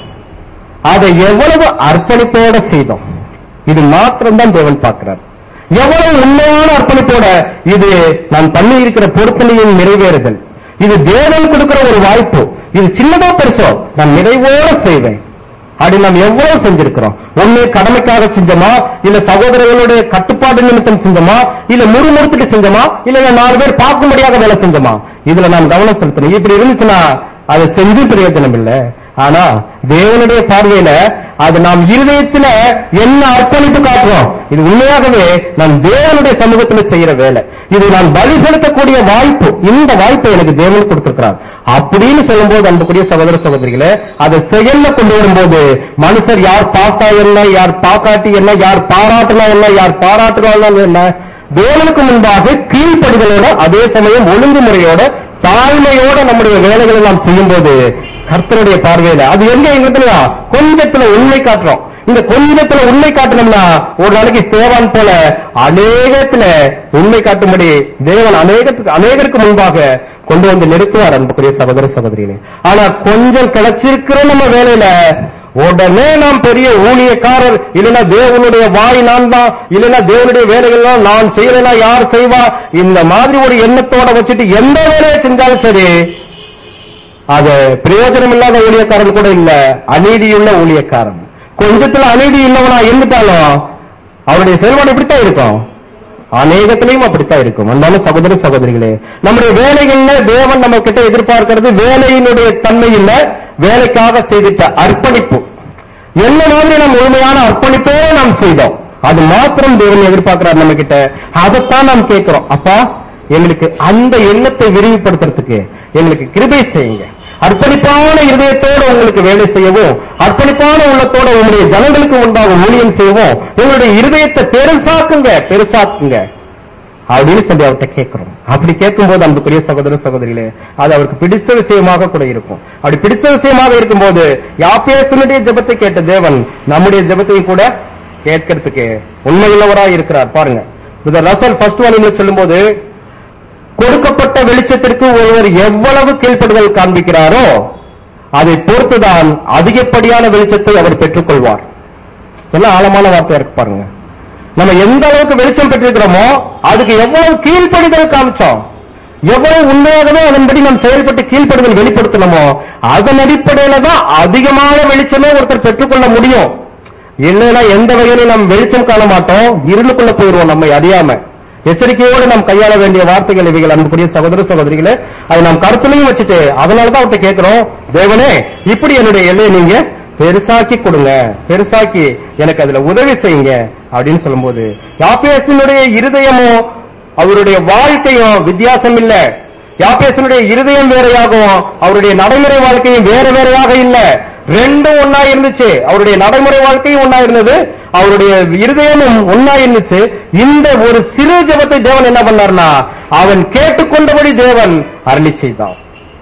அதை எவ்வளவு அர்ப்பணிப்போட செய்தோம் இது மாத்திரம்தான் தேவன் பார்க்கிறார் எவ்வளவு உண்மையான அர்ப்பணிப்போட இது நான் பண்ணி இருக்கிற பொறுப்பினையும் நிறைவேறுதல் இது தேவன் கொடுக்கிற ஒரு வாய்ப்பு இது சின்னதோ பெருசோ நான் நிறைவோட செய்வேன் அப்படி நாம் எவ்வளவு செஞ்சிருக்கிறோம் ஒண்ணு கடமைக்காக செஞ்சோமா இல்ல சகோதரர்களுடைய கட்டுப்பாடு நிமித்தம் செஞ்சோமா இல்ல முறுமுறுத்துட்டு செஞ்சோமா இல்ல நாலு பேர் பார்க்கும்படியாக வேலை செஞ்சோமா இதுல நாம் கவனம் செலுத்தணும் இப்படி இருந்துச்சுன்னா அதை செஞ்சு பிரயோஜனம் இல்ல ஆனா தேவனுடைய பார்வையில அது நாம் இருதயத்துல என்ன அர்ப்பணிப்பு காட்டுறோம் இது உண்மையாகவே நாம் தேவனுடைய சமூகத்துல செய்யற வேலை இது நான் பலி செலுத்தக்கூடிய வாய்ப்பு இந்த வாய்ப்பை எனக்கு தேவன் கொடுத்திருக்கிறார் அப்படின்னு சொல்லும்போது அன்புக்குரிய சகோதர சகோதரிகளே அதை செயல்ல கொண்டு வரும்போது மனுஷர் யார் பார்த்தா என்ன யார் பாக்காட்டி என்ன யார் பாராட்டினா என்ன யார் பாராட்டுறாங்க என்ன தேவனுக்கு முன்பாக கீழ்ப்படிதலோட அதே சமயம் ஒழுங்குமுறையோட தாழ்மையோட நம்முடைய வேலைகளை நாம் செய்யும்போது கர்த்தருடைய பார்வையில அது எங்க எங்க கொஞ்சத்துல உண்மை காட்டுறோம் இந்த கொஞ்சத்துல உண்மை காட்டணும்னா ஒரு நாளைக்கு சேவான் போல அநேகத்துல உண்மை காட்டும்படி தேவன் அநேகத்துக்கு அநேகருக்கு முன்பாக கொண்டு வந்து நிறுத்துவார் அன்புக்குரிய சகோதர சகோதரிகளே ஆனா கொஞ்சம் கிடைச்சிருக்கிற நம்ம வேலையில உடனே நாம் பெரிய ஊழியக்காரர் இல்லைன்னா தேவனுடைய வாய் நான் தான் இல்லைன்னா தேவனுடைய வேலைகள்லாம் நான் செய்யலைன்னா யார் செய்வா இந்த மாதிரி ஒரு எண்ணத்தோட வச்சுட்டு எந்த வேலையை செஞ்சாலும் சரி அது பிரயோஜனம் இல்லாத ஊழியக்காரன் கூட இல்ல அநீதியுள்ள ஊழியக்காரன் கொஞ்சத்துல அநீதி இல்லவனா இருந்துட்டாலும் அவருடைய செயல்பாடு இப்படித்தான் இருக்கும் அநேகத்திலையும் அப்படித்தான் இருக்கும் அன்பான சகோதர சகோதரிகளே நம்முடைய வேலைகள்ல தேவன் நம்ம கிட்ட எதிர்பார்க்கிறது வேலையினுடைய தன்மை இல்ல வேலைக்காக செய்திட்ட அர்ப்பணிப்பு என்ன மாதிரி நம்ம முழுமையான அர்ப்பணிப்பே நாம் செய்தோம் அது மாத்திரம் தேவன் எதிர்பார்க்கிறார் நம்ம கிட்ட அதைத்தான் நாம் கேட்கிறோம் அப்பா எங்களுக்கு அந்த எண்ணத்தை விரிவுபடுத்துறதுக்கு எங்களுக்கு கிருபை செய்யுங்க அர்ப்பணிப்பான இருதயத்தோட உங்களுக்கு வேலை செய்யவும் அர்ப்பணிப்பான உள்ளத்தோட உங்களுடைய ஜனங்களுக்கு முன்பாக ஊழியம் செய்யவும் உங்களுடைய இருதயத்தை பெருசாக்குங்க பெருசாக்குங்க அப்படின்னு சொல்லி அவர்கிட்ட கேட்கிறோம் அப்படி கேட்கும்போது அன்புக்குரிய சகோதர சகோதரிகளே அது அவருக்கு பிடிச்ச விஷயமாக கூட இருக்கும் அப்படி பிடிச்ச விஷயமாக இருக்கும்போது யாப்பேசனுடைய ஜெபத்தை கேட்ட தேவன் நம்முடைய ஜெபத்தையும் கூட கேட்கறதுக்கு உண்மையுள்ளவராய் இருக்கிறார் பாருங்க இந்த ரசல் ஃபர்ஸ்ட் வாலிங்ல சொல்லும்போது கொடுக்கப்பட்ட வெளிச்சத்திற்கு ஒருவர் எவ்வளவு கீழ்ப்படுதல் காண்பிக்கிறாரோ அதை பொறுத்துதான் அதிகப்படியான வெளிச்சத்தை அவர் பெற்றுக்கொள்வார் இதெல்லாம் ஆழமான வார்த்தையா இருக்கு பாருங்க நம்ம எந்த அளவுக்கு வெளிச்சம் பெற்றிருக்கிறோமோ அதுக்கு எவ்வளவு கீழ்ப்படிதல் காமிச்சோம் எவ்வளவு உண்மையாகவே அதன்படி நாம் செயல்பட்டு கீழ்ப்படுதல் வெளிப்படுத்தணுமோ அதன் அடிப்படையில தான் அதிகமான வெளிச்சமே ஒருத்தர் பெற்றுக்கொள்ள முடியும் இல்லைன்னா எந்த வகையிலும் நாம் வெளிச்சம் காண மாட்டோம் இருளுக்குள்ள போயிருவோம் நம்மை அறியாம எச்சரிக்கையோடு நாம் கையாள வேண்டிய வார்த்தைகள் இவைகள் அன்புக்குரிய சகோதர சகோதரிகளே அதை நாம் கருத்துலையும் வச்சுட்டு அதனாலதான் அவர்கிட்ட கேட்கிறோம் தேவனே இப்படி என்னுடைய எல்லையை நீங்க பெருசாக்கி கொடுங்க பெருசாக்கி எனக்கு அதுல உதவி செய்யுங்க அப்படின்னு சொல்லும்போது யாப்பேசனுடைய இருதயமும் அவருடைய வாழ்க்கையும் வித்தியாசம் இல்ல யாப்பேசனுடைய இருதயம் வேறையாகும் அவருடைய நடைமுறை வாழ்க்கையும் வேற வேறையாக இல்ல ரெண்டும் ஒன்னா இருந்துச்சு அவருடைய நடைமுறை வாழ்க்கையும் ஒன்னா இருந்தது அவருடைய இருதயமும் ஒன்னா இருந்துச்சு இந்த ஒரு சிறு ஜெபத்தை தேவன் என்ன பண்ணார்னா அவன் கேட்டுக்கொண்டபடி தேவன் அருளி செய்தான்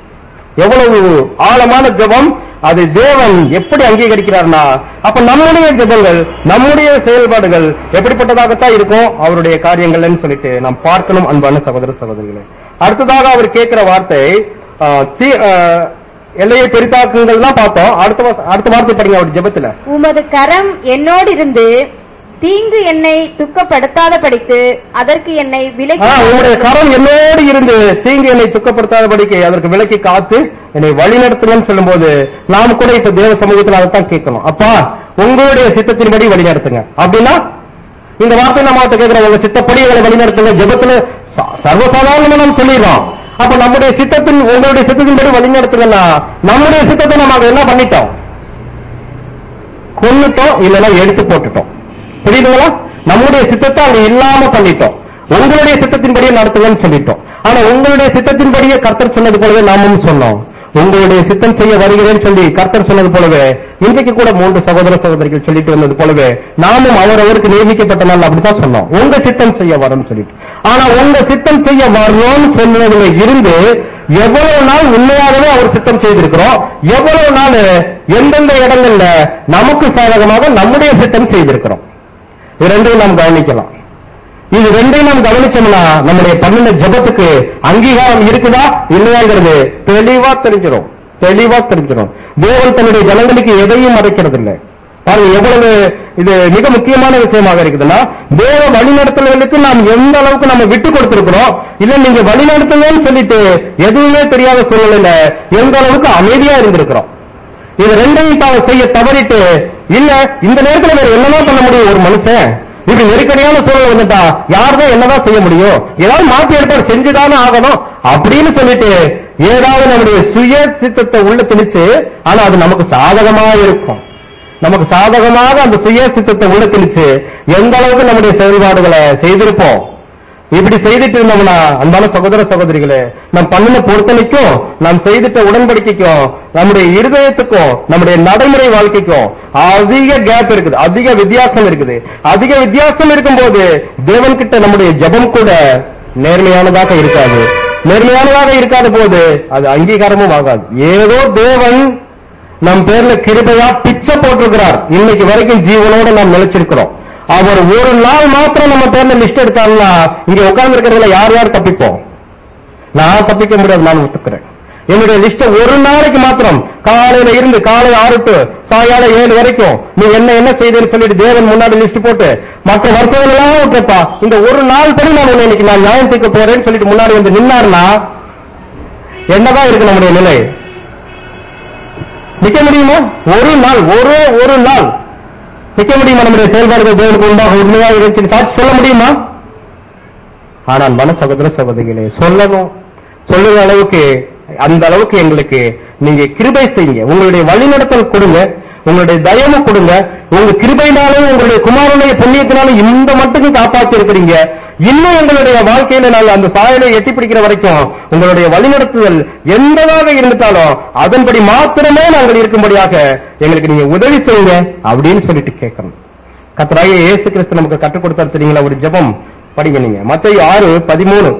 எவ்வளவு ஆழமான ஜெபம் அதை தேவன் எப்படி அங்கீகரிக்கிறார்னா அப்ப நம்முடைய ஜெபங்கள் நம்முடைய செயல்பாடுகள் எப்படிப்பட்டதாகத்தான் இருக்கும் அவருடைய காரியங்கள்னு சொல்லிட்டு நாம் பார்க்கணும் அன்பான சகோதர சகோதரிகளே அடுத்ததாக அவர் கேட்கிற வார்த்தை ஆ, தீ- ஆ, எல்லையை பெரிதாக்குங்கள் தான் பார்த்தோம் அடுத்த வா- அடுத்த வார்த்தை படிங்க அவர் ஜெபத்துல உமது கரம் என்னோடு இருந்து தீங்கு என்னை துக்கப்படுத்தாதபடிக்கு அதற்கு என்னை ஆ, விலக்கி உங்களுடைய கரம் என்னோடு இருந்து தீங்கு என்னை துக்கப்படுத்தாதபடிக்கு அதற்கு விலக்கி காத்து என்னை வழிநடத்துங்கன்னு சொல்லும்போது நாம் கூட இப்ப தேவ சமூகத்தில் அதைத்தான் கேட்கணும் அப்பா உங்களுடைய சித்தத்தின்படி வழிநடத்துங்க அப்படின்னா இந்த வார்த்தை நம்ம அவர்கிட்ட கேட்கிறோம் உங்க சித்தப்படி எங்களை வழிநடத்துங்க ஜெபத்துல ச- சர்வசாதாரணமா நாம் சொல்லிடுறோம் அப்ப நம்முடைய சித்தத்தின் உங்களுடைய சித்தத்தின்படி வழிநடத்துங்கன்னா நம்முடைய சித்தத்தை நம்ம அங்க என்ன பண்ணிட்டோம் கொன்னுட்டோம் இல்லைன்னா எடுத்து போட்டுட்டோம் புரியுதுங்களா நம்முடைய சித்தத்தை அங்க இல்லாம பண்ணிட்டோம் உங்களுடைய சித்தத்தின்படியே நடத்துங்கன்னு சொல்லிட்டோம் ஆனா உங்களுடைய சித்தத்தின்படியே கர்த்தர் சொன்னது போலவே நாமும் சொன்னோம் உங்களுடைய சித்தம் செய்ய வருகிறேன்னு சொல்லி கர்த்தர் சொன்னது போலவே இன்றைக்கு கூட மூன்று சகோதர சகோதரிகள் சொல்லிட்டு வந்தது போலவே நாமும் அவரவருக்கு நியமிக்கப்பட்ட நாள் அப்படித்தான் சொன்னோம் உங்க சித்தம் செய்ய வரோம்னு சொல்லிட்டு ஆனா உங்க சித்தம் செய்ய வரோம்னு சொன்னதுல இருந்து எவ்வளவு நாள் உண்மையாகவே அவர் சித்தம் செய்திருக்கிறோம் எவ்வளவு நாள் எந்தெந்த இடங்கள்ல நமக்கு சாதகமாக நம்முடைய சித்தம் செய்திருக்கிறோம் இது ரெண்டையும் நாம் கவனிக்கலாம் இது ரெண்டையும் நாம் கவனிச்சோம்னா நம்முடைய பன்னெண்டு ஜபத்துக்கு அங்கீகாரம் இருக்குதா இல்லையாங்கிறது தெளிவா தெரிஞ்சிடும் தெளிவா தெரிஞ்சிடும் தேவன் தன்னுடைய ஜனங்களுக்கு எதையும் மறைக்கிறது இல்லை பாருங்க எவ்வளவு இது மிக முக்கியமான விஷயமாக இருக்குதுன்னா தேவ வழிநடத்தல்களுக்கு நாம் எந்த அளவுக்கு நம்ம விட்டு கொடுத்திருக்கிறோம் இல்ல நீங்க வழிநடத்துங்கன்னு சொல்லிட்டு எதுவுமே தெரியாத சூழ்நிலையில எந்த அளவுக்கு அமைதியா இருந்திருக்கிறோம் இது ரெண்டையும் தான் செய்ய தவறிட்டு இல்ல இந்த நேரத்துல வேற என்னதான் பண்ண முடியும் ஒரு மனுஷன் இப்படி நெருக்கடியான சூழல் வந்துட்டா யார்தான் என்னதான் செய்ய முடியும் ஏதாவது மாற்றி ஏற்பாடு செஞ்சுதானே ஆகணும் அப்படின்னு சொல்லிட்டு ஏதாவது நம்முடைய சுய சித்தத்தை உள்ள திணிச்சு ஆனா அது நமக்கு சாதகமா இருக்கும் நமக்கு சாதகமாக அந்த சுய சித்தத்தை உள்ள திணிச்சு எந்த அளவுக்கு நம்முடைய செயல்பாடுகளை செய்திருப்போம் இப்படி செய்துட்டு இருந்தோம்னா அன்பான சகோதர சகோதரிகளே நாம் பண்ணின பொருத்தனைக்கும் நாம் செய்துட்ட உடன்படிக்கைக்கும் நம்முடைய இருதயத்துக்கும் நம்முடைய நடைமுறை வாழ்க்கைக்கும் அதிக கேப் இருக்குது அதிக வித்தியாசம் இருக்குது அதிக வித்தியாசம் இருக்கும்போது தேவன்கிட்ட நம்முடைய ஜெபம் கூட நேர்மையானதாக இருக்காது நேர்மையானதாக இருக்காத போது அது அங்கீகாரமும் ஆகாது ஏதோ தேவன் நம் பேர்ல கிருபையா பிச்சை போட்டிருக்கிறார் இன்னைக்கு வரைக்கும் ஜீவனோட நாம் நிலைச்சிருக்கிறோம் அவர் ஒரு நாள் மாத்திரம் நம்ம பேர்ல லிஸ்ட் எடுத்தாருன்னா இங்க உட்கார்ந்து இருக்கிறதுல யார் யார் தப்பிப்போம் நான் தப்பிக்க முடியாது நான் ஒத்துக்கிறேன் என்னுடைய லிஸ்ட ஒரு நாளைக்கு மாத்திரம் காலையில இருந்து காலை ஆறு டு சாயங்காலம் ஏழு வரைக்கும் நீ என்ன என்ன செய்தேன்னு சொல்லிட்டு தேவன் முன்னாடி லிஸ்ட் போட்டு மற்ற வருஷங்கள் எல்லாம் விட்டுப்பா இந்த ஒரு நாள் படி நான் உன்னை இன்னைக்கு நான் நியாயம் தீர்க்க போறேன்னு சொல்லிட்டு முன்னாடி வந்து நின்னாருன்னா என்னதான் இருக்கு நம்முடைய நிலை நிக்க முடியுமா ஒரு நாள் ஒரே ஒரு நாள் நிக்க முடியுமா நம்முடைய செயல்பாடுகள் தேவனுக்கு முன்பாக உண்மையாக இருக்கு சாட்சி சொல்ல முடியுமா ஆனால் மன சகோதர சகோதரிகளே சொல்லணும் சொல்லுற அளவுக்கு அந்த அளவுக்கு எங்களுக்கு நீங்க கிருபை செய்யுங்க உங்களுடைய வழிநடத்தல் கொடுங்க உங்களுடைய தயவு கொடுங்க உங்க கிருபைனாலும் உங்களுடைய குமாரனுடைய புண்ணியத்தினாலும் இந்த மட்டுக்கு காப்பாத்தி இருக்கிறீங்க இன்னும் எங்களுடைய வாழ்க்கையில நாங்கள் அந்த சாயலை எட்டி பிடிக்கிற வரைக்கும் உங்களுடைய வழிநடத்துதல் எந்ததாக இருந்துட்டாலும் அதன்படி மாத்திரமே நாங்கள் இருக்கும்படியாக எங்களுக்கு நீங்க உதவி செய்யுங்க அப்படின்னு சொல்லிட்டு கேட்கணும் கத்தராய இயேசு கிறிஸ்து நமக்கு கற்றுக் கொடுத்தாரு தெரியுங்களா ஒரு ஜெபம் படிங்க நீங்க மத்திய ஆறு பதிமூணு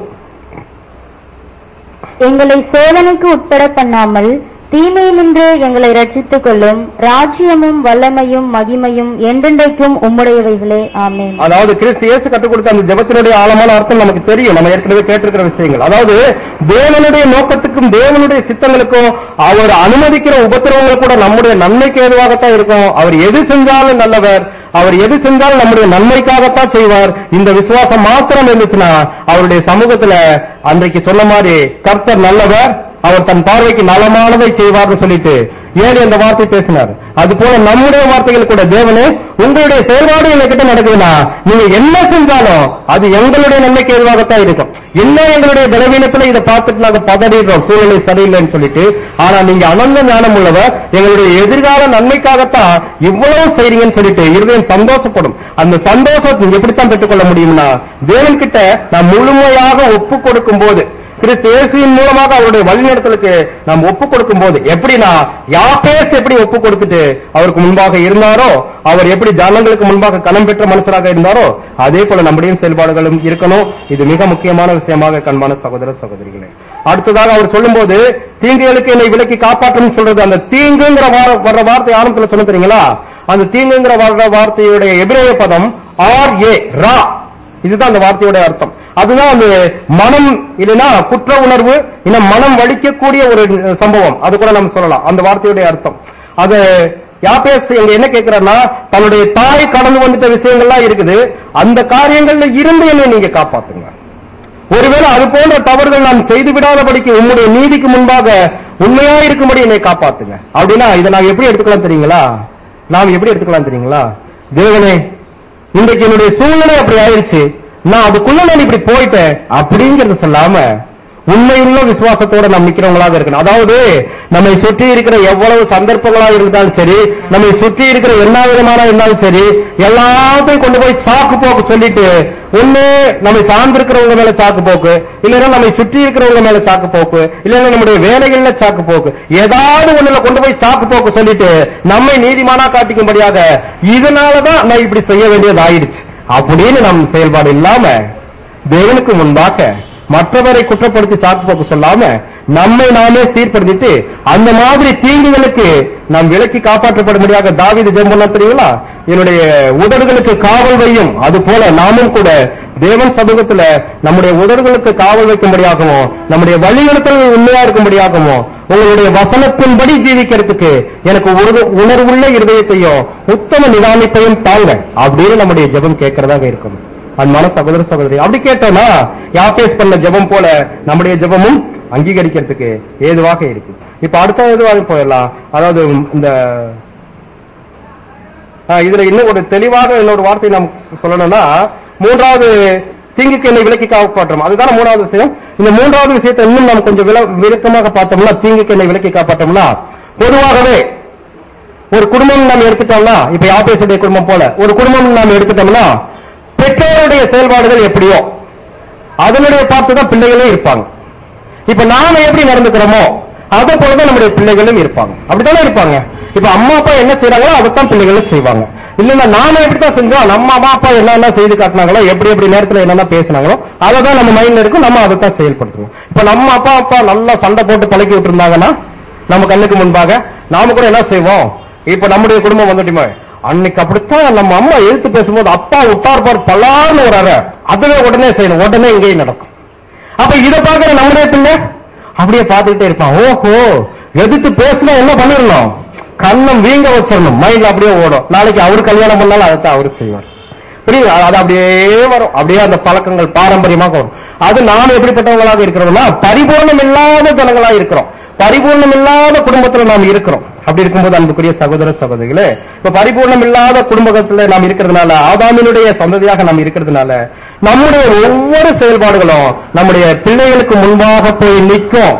எங்களை சோதனைக்கு உட்பட பண்ணாமல் தீமையினின்று எங்களை ரட்சித்துக் கொள்ளும் ராஜ்யமும் வல்லமையும் மகிமையும் என்றென்றைக்கும் உம்முடையவைகளே ஆமென் அதாவது கிறிஸ்து இயேசு கற்றுக் கொடுத்த அந்த ஜெபத்தினுடைய ஆழமான அர்த்தம் நமக்கு தெரியும் நம்ம ஏற்கனவே கேட்டிருக்கிற விஷயங்கள் அதாவது தேவனுடைய நோக்கத்துக்கும் தேவனுடைய சித்தங்களுக்கும் அவர் அனுமதிக்கிற உபத்திரவங்கள் கூட நம்முடைய நன்மைக்கு ஏதுவாகத்தான் இருக்கும் அவர் எது செஞ்சாலும் நல்லவர் அவர் எது செஞ்சாலும் நம்முடைய நன்மைக்காகத்தான் செய்வார் இந்த விசுவாசம் மாத்திரம் இருந்துச்சுன்னா அவருடைய சமூகத்துல அன்றைக்கு சொன்ன மாதிரி கர்த்தர் நல்லவர் அவர் தன் பார்வைக்கு நலமானதை செய்வார்னு சொல்லிட்டு ஏழு அந்த வார்த்தை பேசினார் அது போல நம்முடைய வார்த்தைகள் கூட தேவனே உங்களுடைய செயல்பாடு எங்ககிட்ட நடக்குதுன்னா நீங்க என்ன செஞ்சாலும் அது எங்களுடைய நன்மைக்கு எதுவாகத்தான் இருக்கும் என்ன எங்களுடைய பலவீனத்துல இதை பார்த்துட்டு நாங்க பதறிடுறோம் சூழ்நிலை சரியில்லைன்னு சொல்லிட்டு ஆனா நீங்க அனந்த ஞானம் உள்ளவர் எங்களுடைய எதிர்கால நன்மைக்காகத்தான் இவ்வளவு செய்றீங்கன்னு சொல்லிட்டு இருதயம் சந்தோஷப்படும் அந்த சந்தோஷத்தை நீங்க எப்படித்தான் பெற்றுக்கொள்ள முடியும்னா தேவன் கிட்ட நான் முழுமையாக ஒப்பு கொடுக்கும் போது கிறிஸ்து இயேசுவின் மூலமாக அவருடைய வழிநடத்தலுக்கு நாம் ஒப்பு கொடுக்கும் போது எப்படின்னா யாப்பேஸ் எப்படி ஒப்பு கொடுத்துட்டு அவருக்கு முன்பாக இருந்தாரோ அவர் எப்படி ஜனங்களுக்கு முன்பாக கணம் பெற்ற மனுஷராக இருந்தாரோ அதே போல நம்முடைய செயல்பாடுகளும் இருக்கணும் இது மிக முக்கியமான விஷயமாக கண்பான சகோதர சகோதரிகளே அடுத்ததாக அவர் சொல்லும்போது தீங்குகளுக்கு என்னை விலக்கி காப்பாற்றணும் சொல்றது அந்த தீங்குங்கிற வார- வர்ற வார்த்தை ஆரம்பத்துல சொன்ன தெரியுங்களா அந்த தீங்குங்கிற வர்ற வார்த்தையுடைய எபிரேய பதம் ஆர் ஏ ரா இதுதான் அந்த வார்த்தையோட அர்த்தம் அதுதான் அந்த மனம் இல்லைன்னா குற்ற உணர்வு இல்ல மனம் வலிக்கக்கூடிய ஒரு சம்பவம் அது கூட நம்ம சொல்லலாம் அந்த வார்த்தையுடைய அர்த்தம் அது யாப்பேஸ் எங்க என்ன கேட்கிறாருன்னா தன்னுடைய தாய் கடந்து வந்துட்ட விஷயங்கள்லாம் இருக்குது அந்த காரியங்கள்ல இருந்து என்னை நீங்க காப்பாத்துங்க ஒருவேளை அது போன்ற தவறுகள் நான் செய்து விடாதபடிக்கு உம்முடைய நீதிக்கு முன்பாக உண்மையா இருக்கும்படி என்னை காப்பாத்துங்க அப்படின்னா இதை நான் எப்படி எடுத்துக்கலாம் தெரியுங்களா நாம் எப்படி எடுத்துக்கலாம் தெரியுங்களா தேவனே இன்றைக்கு என்னுடைய சூழ்நிலை அப்படி ஆயிருச்சு நான் அதுக்குள்ள நான் இப்படி போயிட்டேன் அப்படிங்கறத சொல்லாம உண்மையுள்ள விசுவாசத்தோட நாம் நிக்கிறவங்களாக இருக்கணும் அதாவது நம்மை சுற்றி இருக்கிற எவ்வளவு சந்தர்ப்பங்களா இருந்தாலும் சரி நம்மை சுற்றி இருக்கிற என்ன விதமான இருந்தாலும் சரி எல்லாத்தையும் கொண்டு போய் சாக்கு போக்கு சொல்லிட்டு ஒண்ணு நம்மை சார்ந்திருக்கிறவங்க மேல சாக்கு போக்கு இல்லைன்னா நம்மை சுற்றி இருக்கிறவங்க மேல சாக்கு போக்கு இல்லைன்னா நம்முடைய வேலைகள்ல சாக்கு போக்கு ஏதாவது ஒண்ணுல கொண்டு போய் சாக்கு போக்கு சொல்லிட்டு நம்மை நீதிமானா காட்டிக்கும்படியாக இதனாலதான் நான் இப்படி செய்ய வேண்டியது ஆயிடுச்சு அப்படின்னு நம் செயல்பாடு இல்லாம தேவனுக்கு முன்பாக மற்றவரை குற்றப்படுத்தி சாக்கு போக்கு சொல்லாம நம்மை நாமே சீர்படுத்திட்டு அந்த மாதிரி தீங்குகளுக்கு நாம் விலக்கி காப்பாற்றப்படும்படியாக தாவீது ஜெபம் பண்ணா தெரியுங்களா என்னுடைய உதடுகளுக்கு காவல் வையும் அது போல நாமும் கூட தேவன் சமூகத்துல நம்முடைய உதடுகளுக்கு காவல் வைக்கும்படியாகவும் நம்முடைய வழிநடத்தல்கள் உண்மையா இருக்கும்படியாகவும் உங்களுடைய வசனத்தின்படி ஜீவிக்கிறதுக்கு எனக்கு ஒரு உணர்வுள்ள இருதயத்தையும் உத்தம நிதானிப்பையும் தாங்க அப்படின்னு நம்முடைய ஜெபம் கேட்கறதாக இருக்கும் அன்பான சகோதர சகோதரி அப்படி கேட்டோம்னா யாபேஸ் பண்ண ஜெபம் போல நம்முடைய ஜெபமும் அங்கீகரிக்கிறதுக்கு ஏதுவாக இருக்கு இப்ப அடுத்த இதுவாக போயிடலாம் அதாவது இந்த ஆ, இதுல இன்னும் ஒரு தெளிவாக இன்னொரு வார்த்தை நாம் சொல்லணும்னா மூன்றாவது தீங்குக்கு என்னை விலக்கி காப்பாற்றும் அதுதான் மூணாவது விஷயம் இந்த மூன்றாவது விஷயத்தை இன்னும் நாம் கொஞ்சம் வில- விளக்கமாக பார்த்தோம்னா தீங்குக்கு என்னை விலக்கி காப்பாற்றோம்னா பொதுவாகவே ஒரு குடும்பம் நாம் எடுத்துட்டோம்னா இப்ப யாபேசுடைய குடும்பம் போல ஒரு குடும்பம் நாம் எடுத்துட்டோம்னா பெற்றோருடைய செயல்பாடுகள் எப்படியோ அதனுடைய பார்த்து தான் பிள்ளைகளே இருப்பாங்க இப்ப நாம எப்படி நடந்துக்கிறோமோ அதை போலதான் நம்முடைய பிள்ளைகளும் இருப்பாங்க அப்படித்தானே இருப்பாங்க இப்ப அம்மா அப்பா என்ன செய்றாங்களோ அதைத்தான் பிள்ளைகளும் செய்வாங்க இல்லன்னா நாம எப்படித்தான் செஞ்சோம் நம்ம அம்மா அப்பா என்னென்ன செய்து காட்டினாங்களோ எப்படி எப்படி நேரத்துல என்னென்ன பேசினாங்களோ அதை தான் நம்ம மைண்ட்ல இருக்கும் நம்ம அதை தான் செயல்படுத்துவோம் இப்ப நம்ம அப்பா அப்பா நல்லா சண்டை போட்டு பழக்கி விட்டுருந்தாங்கன்னா நம்ம கண்ணுக்கு முன்பாக நாம கூட என்ன செய்வோம் இப்ப நம்முடைய குடும்பம் வந்துட்டுமே அன்னைக்கு அப்படித்தான் நம்ம அம்மா எழுத்து பேசும்போது அப்பா விட்டார் பார் பல்லார்னு ஒரு அறை அதுவே உடனே செய்யணும் உடனே இங்கேயும் நடக்கும் அப்ப இத பாக்குற நம்முடைய பிள்ளை அப்படியே பார்த்துக்கிட்டே இருப்பான் ஓஹோ எதிர்த்து பேசினா என்ன பண்ணிடணும் கண்ணம் வீங்க வச்சிடணும் மைண்ட்ல அப்படியே ஓடும் நாளைக்கு அவரு கல்யாணம் பண்ணாலும் அதைத்தான் அவரு செய்வார் புரியுது அது அப்படியே வரும் அப்படியே அந்த பழக்கங்கள் பாரம்பரியமாக வரும் அது நாம் எப்படிப்பட்டவங்களாக இருக்கிறோம்னா பரிபூர்ணம் இல்லாத ஜனங்களா இருக்கிறோம் பரிபூர்ணம் இல்லாத குடும்பத்துல நாம் இருக்கிறோம் அப்படி இருக்கும்போது அன்புக்குரிய சகோதர சகோதரிகளே இப்ப பரிபூர்ணம் இல்லாத குடும்பத்துல நாம் இருக்கிறதுனால ஆதாமினுடைய சந்ததியாக நாம் இருக்கிறதுனால நம்முடைய ஒவ்வொரு செயல்பாடுகளும் நம்முடைய பிள்ளைகளுக்கு முன்பாக போய் நிற்கும்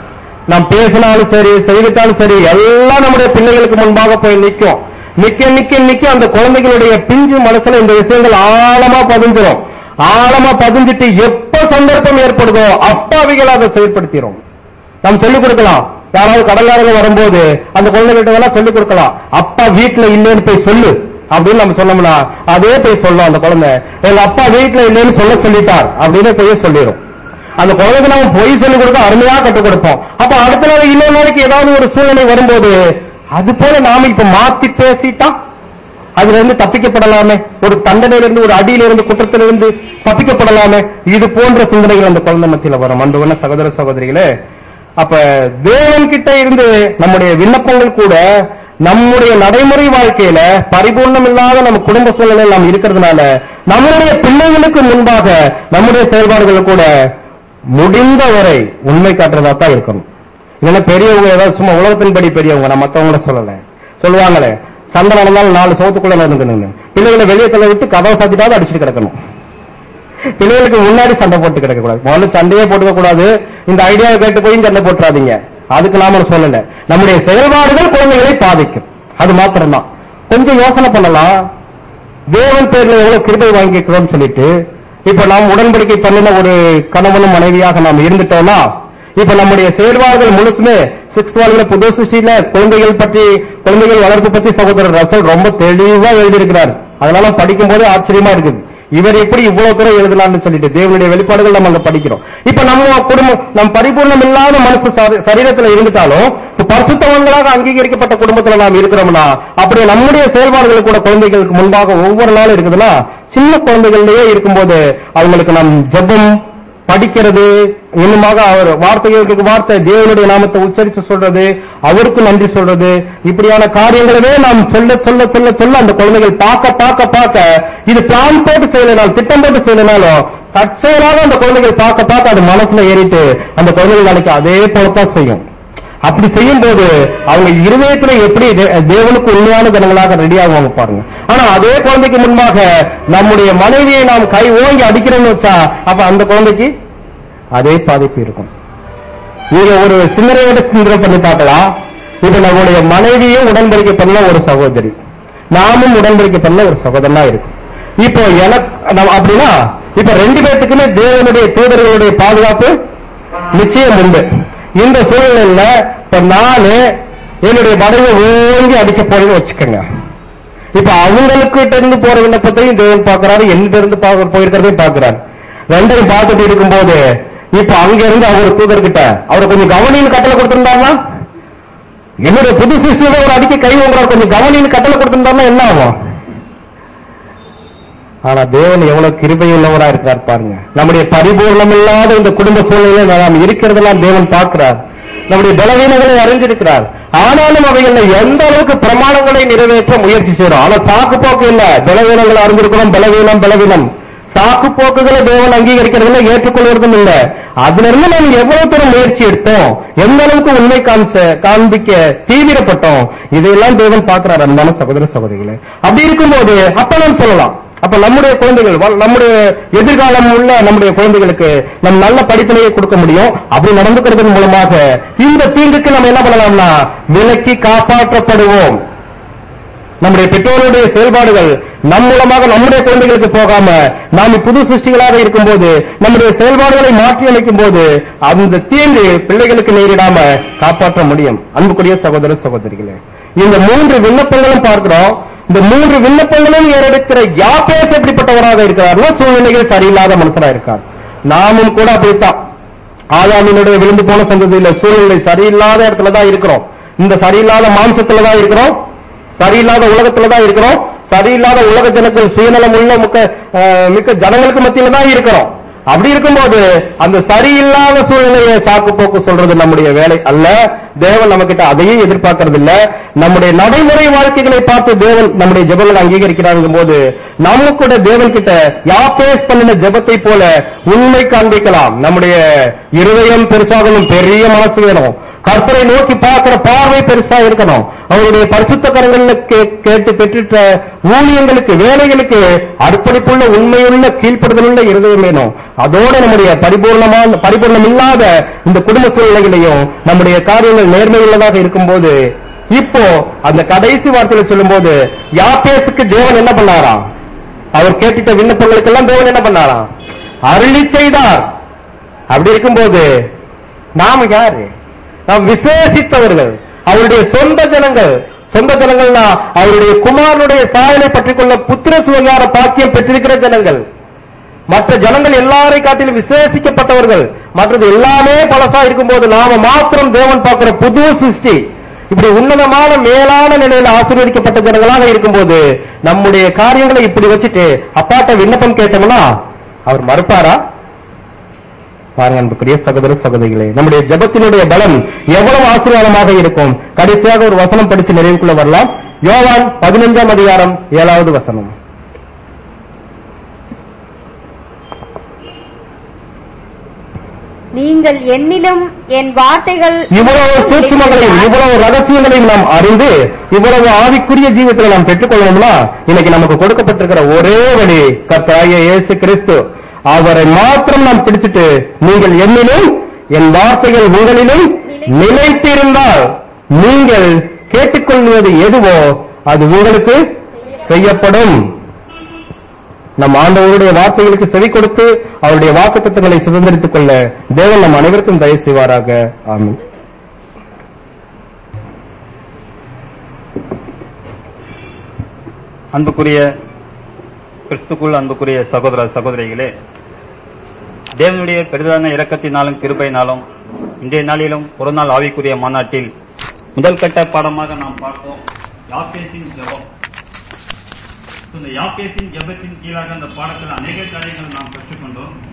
நாம் பேசினாலும் சரி செய்துட்டாலும் சரி எல்லாம் நம்முடைய பிள்ளைகளுக்கு முன்பாக போய் நிற்கும் நிக்க நிக்க நிக்க அந்த குழந்தைகளுடைய பிஞ்சு மனசுல இந்த விஷயங்கள் ஆழமா பதிஞ்சிரும் ஆழமா பதிஞ்சிட்டு எப்ப சந்தர்ப்பம் ஏற்படுதோ அப்பாவிகள் அதை செயல்படுத்திடும் நாம் சொல்லிக் கொடுக்கலாம் யாராவது கடல்காரங்க வரும்போது அந்த குழந்தைகிட்ட வேணா சொல்லிக் கொடுக்கலாம் அப்பா வீட்டுல இல்லைன்னு போய் சொல்லு அப்படின்னு நம்ம சொன்னோம்னா அதே போய் சொல்லும் அந்த குழந்தை எங்க அப்பா வீட்டுல இல்லைன்னு சொல்ல சொல்லிட்டார் அப்படின்னு போய் சொல்லிடும் அந்த குழந்தைக்கு நம்ம பொய் சொல்லிக் கொடுக்க அருமையா கற்றுக் கொடுப்போம் அப்ப அடுத்த நாள் இன்னொரு நாளைக்கு ஏதாவது ஒரு சூழ்நிலை வரும்போது அது போல நாம இப்ப மாத்தி பேசிட்டா அதுல இருந்து தப்பிக்கப்படலாமே ஒரு தண்டனையிலிருந்து ஒரு அடியிலிருந்து குற்றத்திலிருந்து தப்பிக்கப்படலாமே இது போன்ற சிந்தனைகள் அந்த குழந்தை மத்தியில வரும் அன்புவன சகோதர சகோதரிகளே அப்ப தேவன் கிட்ட இருந்து நம்முடைய விண்ணப்பங்கள் கூட நம்முடைய நடைமுறை வாழ்க்கையில பரிபூர்ணம் இல்லாத நம்ம குடும்ப சூழ்நிலையில் நாம் இருக்கிறதுனால நம்முடைய பிள்ளைகளுக்கு முன்பாக நம்முடைய செயல்பாடுகள் கூட முடிந்த வரை உண்மை காட்டுறதா தான் இருக்கணும் இல்லைன்னா பெரியவங்க ஏதாவது சும்மா உலகத்தின்படி பெரியவங்க நான் மத்தவங்கள சொல்லல சொல்லுவாங்களே சண்டை நடந்தாலும் நாலு சோத்துக்குள்ள நடந்துக்கணுங்க பிள்ளைகளை வெளியே தள்ள விட்டு கதவை சாத்திட்டாவது அடிச்சுட்டு கிடக்கணும் பிள்ளைகளுக்கு முன்னாடி சண்டை போட்டு கிடக்க கூடாது முதல்ல சண்டையே போட்டுக்க கூடாது இந்த ஐடியாவை கேட்டு போய் சண்டை போட்டுறாதீங்க அதுக்கு நாம சொல்லல நம்முடைய செயல்பாடுகள் குழந்தைகளை பாதிக்கும் அது மாத்திரம்தான் கொஞ்சம் யோசனை பண்ணலாம் தேவன் பேர்ல எவ்வளவு கிருபை வாங்கிக்கிறோம்னு சொல்லிட்டு இப்ப நாம் உடன்படிக்கை பண்ணின ஒரு கணவனும் மனைவியாக நாம் இருந்துட்டோம்னா இப்ப நம்முடைய செயல்பாடுகள் முழுசுமே சிக்ஸ்த் வாலில புது சிருஷ்டியில குழந்தைகள் பற்றி குழந்தைகள் வளர்ப்பு பத்தி சகோதரர் ரசல் ரொம்ப தெளிவா எழுதியிருக்கிறார் அதனால படிக்கும் போது ஆச்சரியமா இருக்குது இவர் எப்படி இவ்வளவு தூரம் எழுதலாம்னு சொல்லிட்டு தேவனுடைய வெளிப்பாடுகள் நம்ம அங்க படிக்கிறோம் இப்ப நம்ம குடும்பம் நம் பரிபூர்ணம் இல்லாத மனசு சரி- சரீரத்துல இருந்துட்டாலும் இப்ப பரிசுத்தவங்களாக அங்கீகரிக்கப்பட்ட குடும்பத்துல நாம் இருக்கிறோம்னா அப்படியே நம்முடைய செயல்பாடுகள் கூட குழந்தைகளுக்கு முன்பாக ஒவ்வொரு நாளும் இருக்குதுன்னா சின்ன குழந்தைகள்லயே இருக்கும்போது அவங்களுக்கு நாம் ஜெபம் படிக்கிறது இன்னுமாக அவர் வார்த்தைகளுக்கு வார்த்தை தேவனுடைய நாமத்தை உச்சரித்து சொல்றது அவருக்கு நன்றி சொல்றது இப்படியான காரியங்களவே நாம் சொல்ல சொல்ல சொல்ல சொல்ல அந்த குழந்தைகள் பார்க்க பார்க்க பார்க்க இது பிளான் போட்டு செய்யலனாலும் திட்டம் போட்டு செய்யலனாலும் தற்செயலாக அந்த குழந்தைகள் பார்க்க பார்க்க அது மனசுல ஏறிட்டு அந்த குழந்தைகள் நாளைக்கு அதே போலத்தான் செய்யும் அப்படி செய்யும் போது அவங்க இருதயத்துல எப்படி தே- தேவனுக்கு உண்மையான ஜனங்களாக ரெடி ஆகுவாங்க பாருங்க ஆனா அதே குழந்தைக்கு முன்பாக நம்முடைய மனைவியை நாம் கை ஓங்கி அடிக்கிறோம்னு வச்சா அப்ப அந்த குழந்தைக்கு அதே பாதிப்பு இருக்கும் நீங்க ஒரு சிந்தனையோட சிந்தனை பண்ணி பார்க்கலாம் இப்ப நம்முடைய மனைவியும் உடன்படிக்கை பண்ண ஒரு சகோதரி நாமும் உடன்படிக்கை பண்ண ஒரு சகோதரனா இருக்கும் இப்போ எனக்கு நம்ம அப்படின்னா இப்ப ரெண்டு பேர்த்துக்குமே தேவனுடைய தூதர்களுடைய பாதுகாப்பு நிச்சயம் உண்டு இந்த சூழ்நிலையில இப்ப நானு என்னுடைய மனைவி ஓங்கி அடிக்க போறேன்னு வச்சுக்கோங்க இப்ப அவங்களுக்கு இருந்து போற விண்ணப்பத்தையும் தேவன் பார்க்கிறாரு என்கிட்ட இருந்து பார்க்க- போயிருக்கிறதையும் பார்க்கிறாரு ரெண்டையும் பார்த்துட்டு இருக்கும்போது இப்ப அங்க இருந்து அவர் தூதர்கிட்ட அவரை கொஞ்சம் கவனின்னு கட்டளை கொடுத்திருந்தாருன்னா என்னுடைய புது சிஸ்டர் ஒரு அடிக்க கை வாங்குறாரு கொஞ்சம் கவனின்னு கட்டளை கொடுத்திருந்தாருன்னா என்ன ஆகும் ஆனா தேவன் எவ்வளவு கிருபை உள்ளவரா இருக்கார் பாருங்க நம்முடைய பரிபூர்ணம் இல்லாத இந்த குடும்ப சூழ்நிலையில நாம் இருக்கிறதெல்லாம் தேவன் பார்க்கிறார் நம்முடைய பலவீனங்களை அறிஞ்சிருக்கிறார் ஆனாலும் அவைகள்ல எந்த அளவுக்கு பிரமாணங்களை நிறைவேற்ற முயற்சி செய்யறோம் ஆனா சாக்கு போக்கு இல்ல பலவீனங்களை அறிஞ்சிருக்கிறோம் பலவீனம் பலவீனம் சாக்கு போக்குகளை தேவன் அங்கீகரிக்கிறதுல ஏற்றுக்கொள்வதும் இல்ல அதுல இருந்து நாம் எவ்வளவு தூரம் முயற்சி எடுத்தோம் எந்த அளவுக்கு உண்மை காமிச்ச காண்பிக்க தீவிரப்பட்டோம் இதையெல்லாம் தேவன் பார்க்கிறார் அன்பான சகோதர சகோதரிகளே அப்படி இருக்கும்போது அப்ப நாம் சொல்லலாம் அப்ப நம்முடைய குழந்தைகள் வ- நம்முடைய எதிர்காலம் உள்ள நம்முடைய குழந்தைகளுக்கு நம் நல்ல படிப்பினையை கொடுக்க முடியும் அப்படி நடந்துக்கிறதன் மூலமாக இந்த தீங்குக்கு நம்ம என்ன பண்ணலாம்னா விலக்கி காப்பாற்றப்படுவோம் நம்முடைய பெற்றோருடைய செயல்பாடுகள் நம் மூலமாக நம்முடைய குழந்தைகளுக்கு போகாம நாம் புது சிருஷ்டிகளாக இருக்கும்போது நம்முடைய செயல்பாடுகளை மாற்றி அமைக்கும் போது அந்த தீங்கு பிள்ளைகளுக்கு நேரிடாம காப்பாற்ற முடியும் அன்புக்குரிய சகோதர சகோதரிகளே இந்த மூன்று விண்ணப்பங்களும் பார்க்கிறோம் இந்த மூன்று விண்ணப்பங்களும் ஏறெடுக்கிற யாப்பேஸ் எப்படிப்பட்டவராக இருக்கிறார்னா சூழ்நிலைகள் சரியில்லாத மனுஷனா இருக்கார் நாமும் கூட அப்படித்தான் ஆதாமினுடைய விழுந்து போன சந்ததியில சூழ்நிலை சரியில்லாத இடத்துல தான் இருக்கிறோம் இந்த சரியில்லாத மாம்சத்துல தான் இருக்கிறோம் சரியில்லாத உலகத்துல தான் இருக்கிறோம் சரியில்லாத உலக ஜனங்கள் சுயநலம் உள்ள மிக்க அஹ், மிக்க ஜனங்களுக்கு மத்தியில தான் இருக்கிறோம் அப்படி இருக்கும்போது அந்த சரியில்லாத சூழ்நிலையை சாக்கு போக்கு சொல்றது நம்முடைய வேலை அல்ல தேவன் நம்ம கிட்ட அதையும் எதிர்பார்க்கறது இல்ல நம்முடைய நடைமுறை வாழ்க்கைகளை பார்த்து தேவன் நம்முடைய ஜெபங்களை அங்கீகரிக்கிறாங்க போது நம்ம கூட தேவன் கிட்ட யாப்பேஸ் பண்ணின ஜெபத்தை போல உண்மை காண்பிக்கலாம் நம்முடைய இருதயம் பெருசாகணும் பெரிய மனசு வேணும் கர்த்தரை நோக்கி பார்க்கிற பார்வை பெருசா இருக்கணும் அவருடைய பரிசுத்த கரங்கள்ல கே- கேட்டு பெற்றுட்ட ஊழியங்களுக்கு வேலைகளுக்கு அர்ப்பணிப்புள்ள உண்மையுள்ள கீழ்ப்படுதலுள்ள இருதயம் வேணும் அதோட நம்முடைய பரிபூர்ணமான பரிபூர்ணம் இல்லாத இந்த குடும்ப சூழ்நிலைகளையும் நம்முடைய காரியங்கள் நேர்மையுள்ளதாக இருக்கும்போது இப்போ அந்த கடைசி வார்த்தையில சொல்லும்போது யாப்பேசுக்கு தேவன் என்ன பண்ணாராம் அவர் கேட்டுட்ட விண்ணப்பங்களுக்கெல்லாம் தேவன் என்ன பண்ணாராம் அருளி செய்தார் அப்படி இருக்கும்போது நாம யாரு நாம் விசேஷித்தவர்கள் அவருடைய சொந்த ஜனங்கள் சொந்த ஜனங்கள்னா அவருடைய குமாரனுடைய சாயலை பற்றிக் கொள்ள புத்திர சுகார பாக்கியம் பெற்றிருக்கிற ஜனங்கள் மற்ற ஜனங்கள் எல்லாரை காட்டிலும் விசேஷிக்கப்பட்டவர்கள் மற்றது எல்லாமே பழசா இருக்கும்போது நாம மாத்திரம் தேவன் பார்க்கிற புது சிருஷ்டி இப்படி உன்னதமான மேலான நிலையில ஆசீர்வதிக்கப்பட்ட ஜனங்களாக இருக்கும்போது நம்முடைய காரியங்களை இப்படி வச்சுட்டு அப்பாட்ட விண்ணப்பம் கேட்டோம்னா அவர் மறுப்பாரா பாருங்க அன்புக்குரிய சகோதர சகோதரிகளே நம்முடைய ஜெபத்தினுடைய பலம் எவ்வளவு ஆசீர்வாதமாக இருக்கும் கடைசியாக ஒரு வசனம் படிச்சு நிறைவுக்குள்ள வரலாம் யோவான் பதினஞ்சாம் அதிகாரம் ஏழாவது வசனம் நீங்கள் என்னிலும் என் வார்த்தைகள் இவ்வளவு சூட்சுமங்களையும் இவ்வளவு ரகசியங்களையும் நாம் அறிந்து இவ்வளவு ஆவிக்குரிய ஜீவத்தை நாம் பெற்றுக்கொள்ளணும்னா இன்னைக்கு நமக்கு கொடுக்கப்பட்டிருக்கிற ஒரே வழி கர்த்தராகிய இயேசு கிறிஸ்து அவரை மாத்திரம் நாம் பிடிச்சிட்டு நீங்கள் என்னிலும் என் வார்த்தைகள் உங்களிலும் நிலைத்திருந்தால் நீங்கள் கேட்டுக்கொள்வது எதுவோ அது உங்களுக்கு செய்யப்படும் நம் ஆண்டவருடைய வார்த்தைகளுக்கு செவி கொடுத்து அவருடைய வாக்குத்தத்தங்களை சுதந்திரித்துக் கொள்ள தேவன் நம் அனைவருக்கும் தயவு செய்வாராக ஆமென் அன்புக்குரிய கிறிஸ்துக்குள் அன்புக்குரிய சகோதர சகோதரிகளே தேவனுடைய பெரிதான இரக்கத்தினாலும் கிருபையினாலும் இன்றைய நாளிலும் ஒரு நாள் ஆவிக்குரிய மாநாட்டில் முதல் கட்ட பாடமாக நாம் பார்த்தோம் யாப்பேசின் ஜெபம் இந்த யாப்பேசின் ஜெபத்தின் கீழாக அந்த பாடத்தில் அநேக காரியங்கள் நாம் கற்றுக்கொண்டோம்